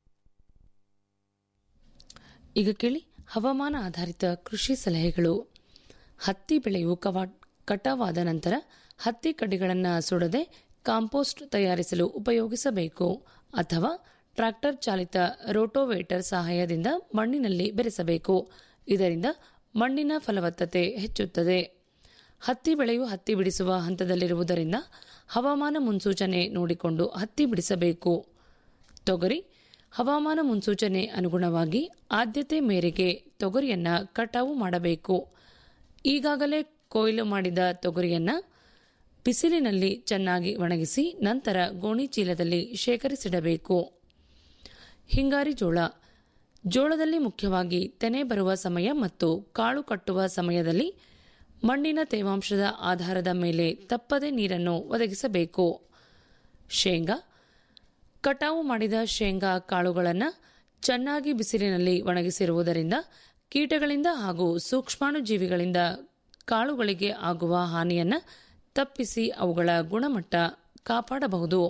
ಈಗ ಕೇಳಿ ಹವಾಮಾನ ಆಧಾರಿತ ಕೃಷಿ ಸಲಹೆಗಳು ಹತ್ತಿ ಬೆಳೆಯು ಕವಾ ಕಟಾವಾದ ನಂತರ ಹತ್ತಿ ಕಡ್ಡಿಗಳನ್ನು ಸುಡದೆ ಕಾಂಪೋಸ್ಟ್ ತಯಾರಿಸಲು ಉಪಯೋಗಿಸಬೇಕು ಅಥವಾ ಟ್ರ್ಯಾಕ್ಟರ್ ಚಾಲಿತ ರೋಟೋವೇಟರ್ ಸಹಾಯದಿಂದ ಮಣ್ಣಿನಲ್ಲಿ ಬೆರೆಸಬೇಕು ಇದರಿಂದ ಮಣ್ಣಿನ ಫಲವತ್ತತೆ ಹೆಚ್ಚುತ್ತದೆ ಹತ್ತಿ ಬೆಳೆಯು ಹತ್ತಿ ಬಿಡಿಸುವ ಹಂತದಲ್ಲಿರುವುದರಿಂದ ಹವಾಮಾನ ಮುನ್ಸೂಚನೆ ನೋಡಿಕೊಂಡು ಹತ್ತಿ ಬಿಡಿಸಬೇಕು ತೊಗರಿ ಹವಾಮಾನ ಮುನ್ಸೂಚನೆ ಅನುಗುಣವಾಗಿ ಆದ್ಯತೆ ಮೇರೆಗೆ ತೊಗರಿಯನ್ನ ಕಟಾವು ಮಾಡಬೇಕು ಈಗಾಗಲೇ ಕೊಯ್ಲು ಮಾಡಿದ ತೊಗರಿಯನ್ನ ಬಿಸಿಲಿನಲ್ಲಿ ಚೆನ್ನಾಗಿ ಒಣಗಿಸಿ ನಂತರ ಗೋಣಿ ಚೀಲದಲ್ಲಿ ಶೇಖರಿಸಿಡಬೇಕು ಹಿಂಗಾರಿ ಜೋಳ ಜೋಳದಲ್ಲಿ ಮುಖ್ಯವಾಗಿ ತೆನೆ ಬರುವ ಸಮಯ ಮತ್ತು ಕಾಳು ಕಟ್ಟುವ ಸಮಯದಲ್ಲಿ ಮಣ್ಣಿನ ತೇವಾಂಶದ ಆಧಾರದ ಮೇಲೆ ತಪ್ಪದೆ ನೀರನ್ನು ಒದಗಿಸಬೇಕು ಶೇಂಗಾ ಕಟಾವು ಮಾಡಿದ ಶೇಂಗಾ ಕಾಳುಗಳನ್ನು ಚೆನ್ನಾಗಿ ಬಿಸಿಲಿನಲ್ಲಿ ಒಣಗಿಸಿರುವುದರಿಂದ ಕೀಟಗಳಿಂದ ಹಾಗೂ ಸೂಕ್ಷ್ಮಾಣುಜೀವಿಗಳಿಂದ ಕಾಳುಗಳಿಗೆ ಆಗುವ ಹಾನಿಯನ್ನು ತಪ್ಪಿಸಿ ಅವುಗಳ ಗುಣಮಟ್ಟ ಕಾಪಾಡಬಹುದು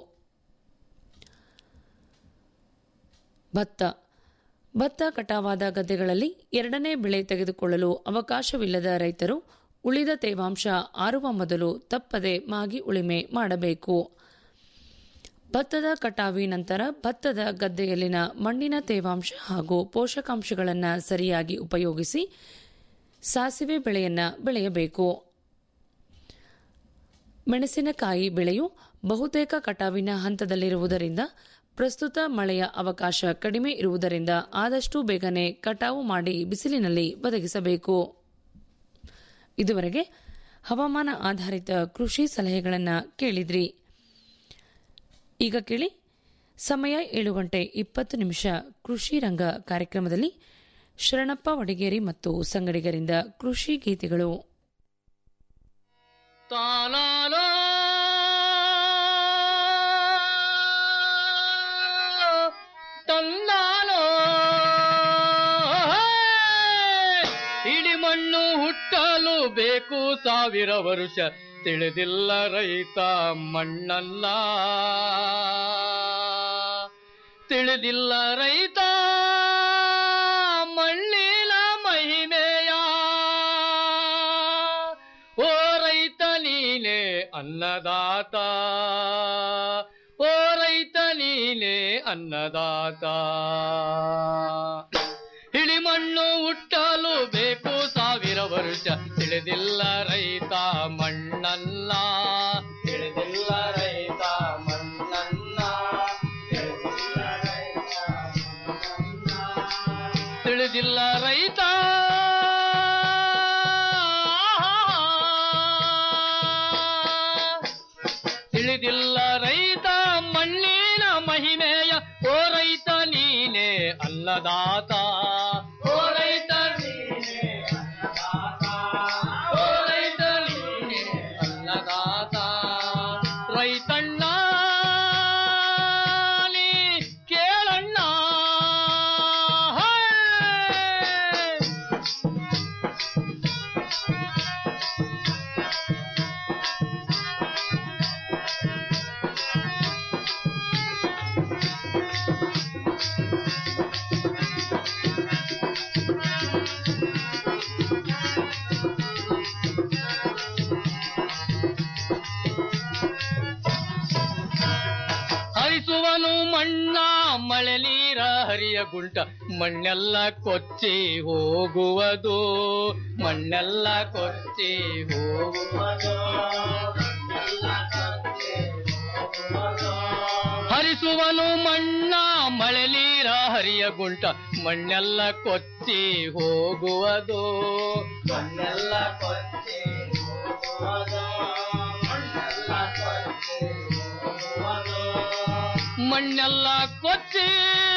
ಭತ್ತ ಭತ್ತ ಕಟಾವಾದ ಗದ್ದೆಗಳಲ್ಲಿ ಎರಡನೇ ಬೆಳೆ ತೆಗೆದುಕೊಳ್ಳಲು ಅವಕಾಶವಿಲ್ಲದ ರೈತರು ಉಳಿದ ತೇವಾಂಶ ಆರುವ ಮೊದಲು ತಪ್ಪದೆ ಮಾಗಿ ಉಳಿಮೆ ಮಾಡಬೇಕು ಭತ್ತದ ಕಟಾವಿ ನಂತರ ಭತ್ತದ ಗದ್ದೆಯಲ್ಲಿನ ಮಣ್ಣಿನ ತೇವಾಂಶ ಹಾಗೂ ಪೋಷಕಾಂಶಗಳನ್ನು ಸರಿಯಾಗಿ ಉಪಯೋಗಿಸಿ ಸಾಸಿವೆ ಬೆಳೆಯನ್ನ ಬೆಳೆಯಬೇಕು ಮೆಣಸಿನಕಾಯಿ ಬೆಳೆಯು ಬಹುತೇಕ ಕಟಾವಿನ ಹಂತದಲ್ಲಿರುವುದರಿಂದ ಪ್ರಸ್ತುತ ಮಳೆಯ ಅವಕಾಶ ಕಡಿಮೆ ಇರುವುದರಿಂದ ಆದಷ್ಟು ಬೇಗನೆ ಕಟಾವು ಮಾಡಿ ಬಿಸಿಲಿನಲ್ಲಿ ಒದಗಿಸಬೇಕು ಇದುವರೆಗೆ ಹವಾಮಾನ ಆಧಾರಿತ ಕೃಷಿ ಸಲಹೆಗಳನ್ನು ಕೇಳಿದ್ರಿ ಈಗ ಕೇಳಿ ಸಮಯ ಏಳು ಗಂಟೆ ಇಪ್ಪತ್ತು ನಿಮಿಷ ಕೃಷಿ ರಂಗ ಕಾರ್ಯಕ್ರಮದಲ್ಲಿ ಶರಣಪ್ಪ ವಡಗೇರಿ ಮತ್ತು ಸಂಗಡಿಗರಿಂದ ಕೃಷಿ ಗೀತೆಗಳು ತಾನಾನೋ ತಂದಾನೋ ಇಡಿ ಮಣ್ಣು ಹುಟ್ಟಲು ಬೇಕು ಸಾವಿರ ವರುಷ ತಿಳಿದಿಲ್ಲ ರೈತ ಮಣ್ಣಲ್ಲ ತಿಳಿದಿಲ್ಲ ರೈತ ಮಣ್ಣಿನ ಮಹಿಮೆಯ ಓ ರೈತ ನೀನೆ ಅನ್ನದಾತ ಓ ರೈತ ನೀನೆ ಅನ್ನದಾತ ಹಿಳಿ ಮಣ್ಣು ಹುಟ್ಟಲು ಬೇಕು ಸಾವಿರ ವರುಷ ತಿಳಿದಿಲ್ಲ ರೈತ ಮಣ್ಣಲ್ಲ ತಿಳಿದಿಲ್ಲ ರೈತ ಮಣ್ಣಲ್ಲ ತಿಳಿದಿಲ್ಲ ರೈತ ತಿಳಿದಿಲ್ಲ ರೈತ ಮಣ್ಣಿನ ಮಹಿಮೆಯ ಓ ರೈತ ನೀನೆ ಅನ್ನದಾತ ಓ ರೈತ ನೀನೆ ಅನ್ನದಾತ. ಓ ರೈತ ನೀನೆ ಅನ್ನದಾತ ರೈತಣ್ಣ ನೀ ಕೇಳಣ್ಣ ಹೇ! ಹರಿಸುವನು ಮಣ್ಣ ಮಳೆ ನೀರ ಹರಿಯ ಗುಂಟ ಮಣ್ಣೆಲ್ಲ ಕೊಚ್ಚಿ ಹೋಗುವುದು ಮಣ್ಣೆಲ್ಲ ಕೊಚ್ಚಿ ಹೋಗುವುದು ಹರಿಸುವನು ಮಣ್ಣ ಮಳೆ ನೀರ ಹರಿಯ ಗುಂಟ ಮಣ್ಣೆಲ್ಲ ಕೊಚ್ಚಿ ಹೋಗುವುದು ಮಣ್ಣೆಲ್ಲ ಕೊಚ್ಚಿ ಹೋಗುವುದು ಮಣ್ಣೆಲ್ಲ ಕೊಚ್ಚಿ ಮಣ್ಣೆಲ್ಲ ಕೊಚ್ಚಿ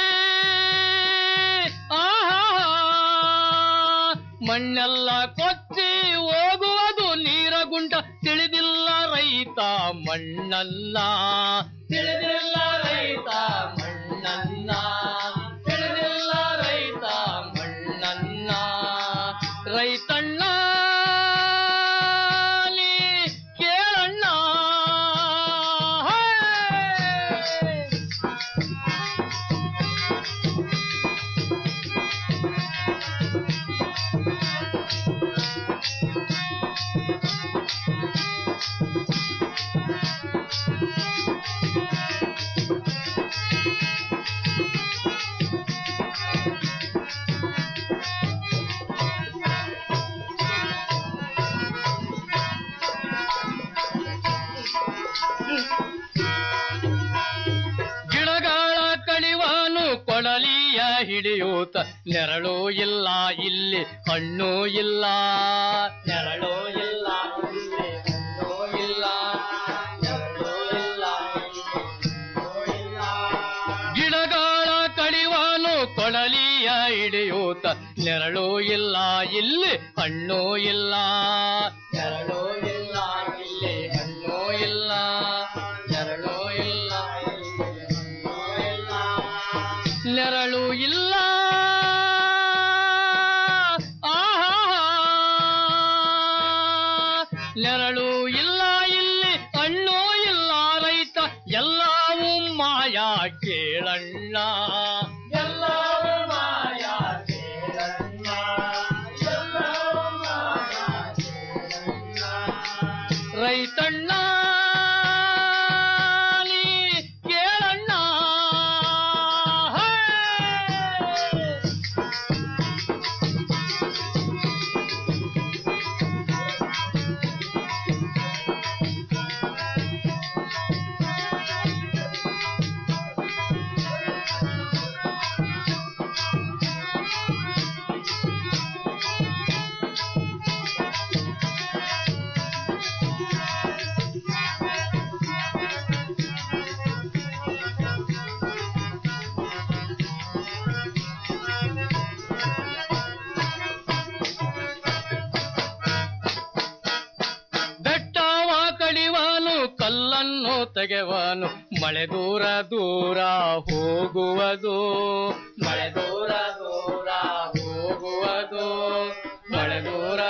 ಆಹಾ ಮಣ್ಣೆಲ್ಲ ಕೊಚ್ಚಿ ಹೋಗುವುದು ನೀರ ಗುಂಟ ತಿಳಿದಿಲ್ಲ ರೈತ ಮಣ್ಣಲ್ಲ ತಿಳಿದಿಲ್ಲ ರೈತ ಮಣ್ಣಲ್ಲ ತಿಳಿದಿಲ್ಲ ರೈತ ಮಣ್ಣಲ್ಲ ರೈತಣ್ಣ ನೀ ಕೇಳಣ್ಣ ಹೇ! ಕೊಡಲಿಯ ಹಿಡಿಯೂತ ನೆರಳು ಇಲ್ಲ ಇಲ್ಲಿ ಹಣ್ಣು ಇಲ್ಲ ನೆರಳು ಇಲ್ಲ ಇಲ್ಲಿ ಹಣ್ಣು ಇಲ್ಲ ನೆರಳು ಇಲ್ಲ ಗಿಡಗಳ ಕಡಿವಾನು ಕೊಡಲಿಯ ಹಿಡಿಯೂತ ನೆರಳು ಇಲ್ಲ ಇಲ್ಲಿ ಹಣ್ಣು ಇಲ್ಲ ನೆರಳು ಇಲ್ಲ ಇಲ್ಲಿ ಹಣ್ಣು ಇಲ್ಲ ನೆರಳು ಇಲ್ಲ ನೆರಳು ಇಲ್ಲ ಆಹಾ ನೆರಳು ಇಲ್ಲ ಇಲ್ಲಿ ಹಣ್ಣು ಇಲ್ಲ ರೈತ ಎಲ್ಲವೂ ಮಾಯ ಕೇಳಣ್ಣ ಎಲ್ಲವೂ ಮಾಯ ಕೇಳಣ್ಣ ಎಲ್ಲವೂ ಮಾಯ ರೈತಣ್ಣ ನೀ ಕೇಳಣ್ಣ ಹೇ! ಬೆಟ್ಟವ ಕಡಿವನು ಕಲ್ಲನ್ನು ತೆಗೆವನು ಮಳೆ ದೂರ ದೂರ ಹೋಗುವುದು ಮಳೆ ದೂರ ದೂರ ಹೋಗುವುದು ಮಳೆ ದೂರ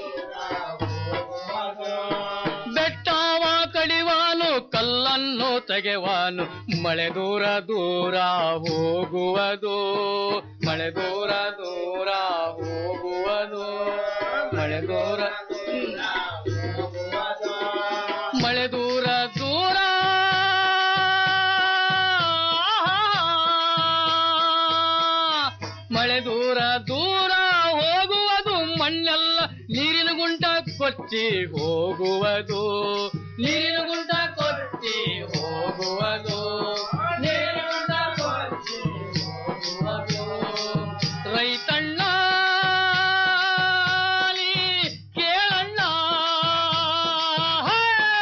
ಬೆಟ್ಟವ ಕಡಿವನು ಕಲ್ಲನ್ನು ತೆಗೆವನು ಮಳೆ ದೂರ ದೂರ ಹೋಗುವುದು ಮಳೆ ದೂರ ದೂರ ಹೋಗುವುದು ಮಳೆ ದೂರ ಮಳೆ ದೂರ ದೂರ ಮಳೆ ದೂರ ದೂರ ಹೋಗುವುದು ಮಣ್ಣೆಲ್ಲ ನೀರಿನ ಗುಂಟ ಕೊಚ್ಚಿ ಹೋಗುವುದು ನೀರಿನ ಗುಂಟ ಕೊಚ್ಚಿ ಹೋಗುವುದು ನೀರಿನ ಗುಂಟ ಕೊಚ್ಚಿ ಹೋಗುವುದು ರೈತಣ್ಣ ನೀ ಕೇಳಣ್ಣ ಹೇ!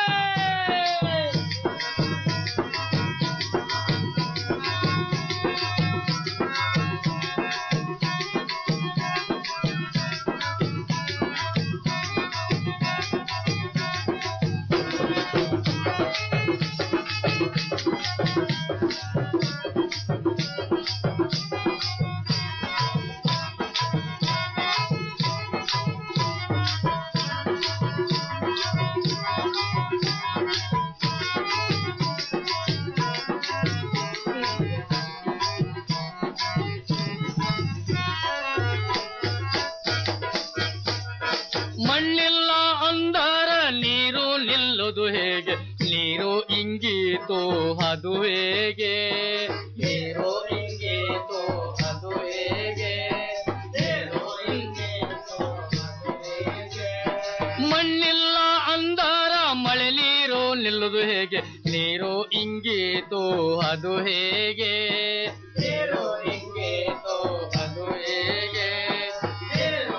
ಮಣ್ಣಿಲ್ಲ ಅಂದರ ನೀರು ನಿಲ್ಲುದು ಹೇಗೆ ನೀರು ಇಂಗೀತು ಅದು ಹೇಗೆ ನೀರು ಇಂಗೀತು ಅದು ಹೇಗೆ ನೀರು ಇಂಗೀತು ಅದು ಹೇಗೆ? ಮಣ್ಣಿಲ್ಲ ಅಂದರ ಮಳೆ ನೀರು ನಿಲ್ಲುದು ಹೇಗೆ ನೀರು ಇಂಗೀತು ಅದು ಹೇಗೆ ನೀರು ಇಂಗೀತು ಅದು ಹೇಗೆ ನೀರು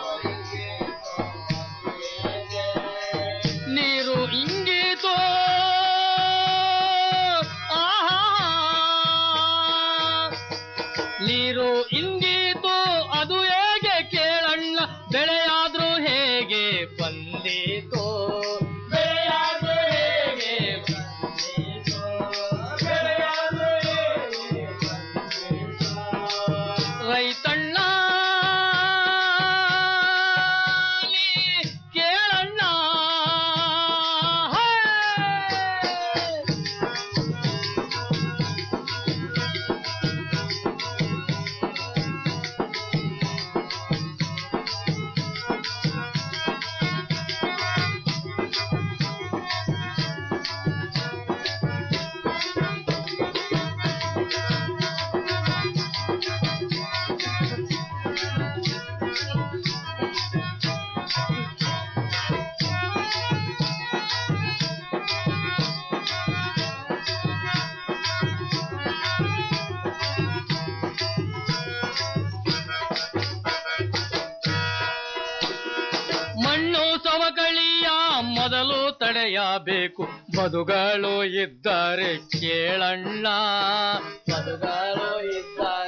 ನೀರು ಇಂಗೀತು ಆಹಾ ನೀರು ಇಂಗೀತು ಅದು ಹೇಗೆ ಕೇಳಣ್ಣ ಬೆಳೆಯಾದ್ರೂ ಹೇಗೆ ಬಂದೀತು ಬೆಳೆಯಾದ್ರೂ ಹೇಗೆ ಬಂದೀತು ಬೆಳೆಯಾದ್ರೂ ಹೇಗೆ ಬಂದೀತು? ರೈತಣ್ಣ ನೀ ಕೇಳಣ್ಣ ಹೇ! ತಡೆಯಬೇಕು ಬದುಗಳು ಇದ್ದರೆ ಕೇಳಣ್ಣ ಬದುಗಳು ಇದ್ದರೆ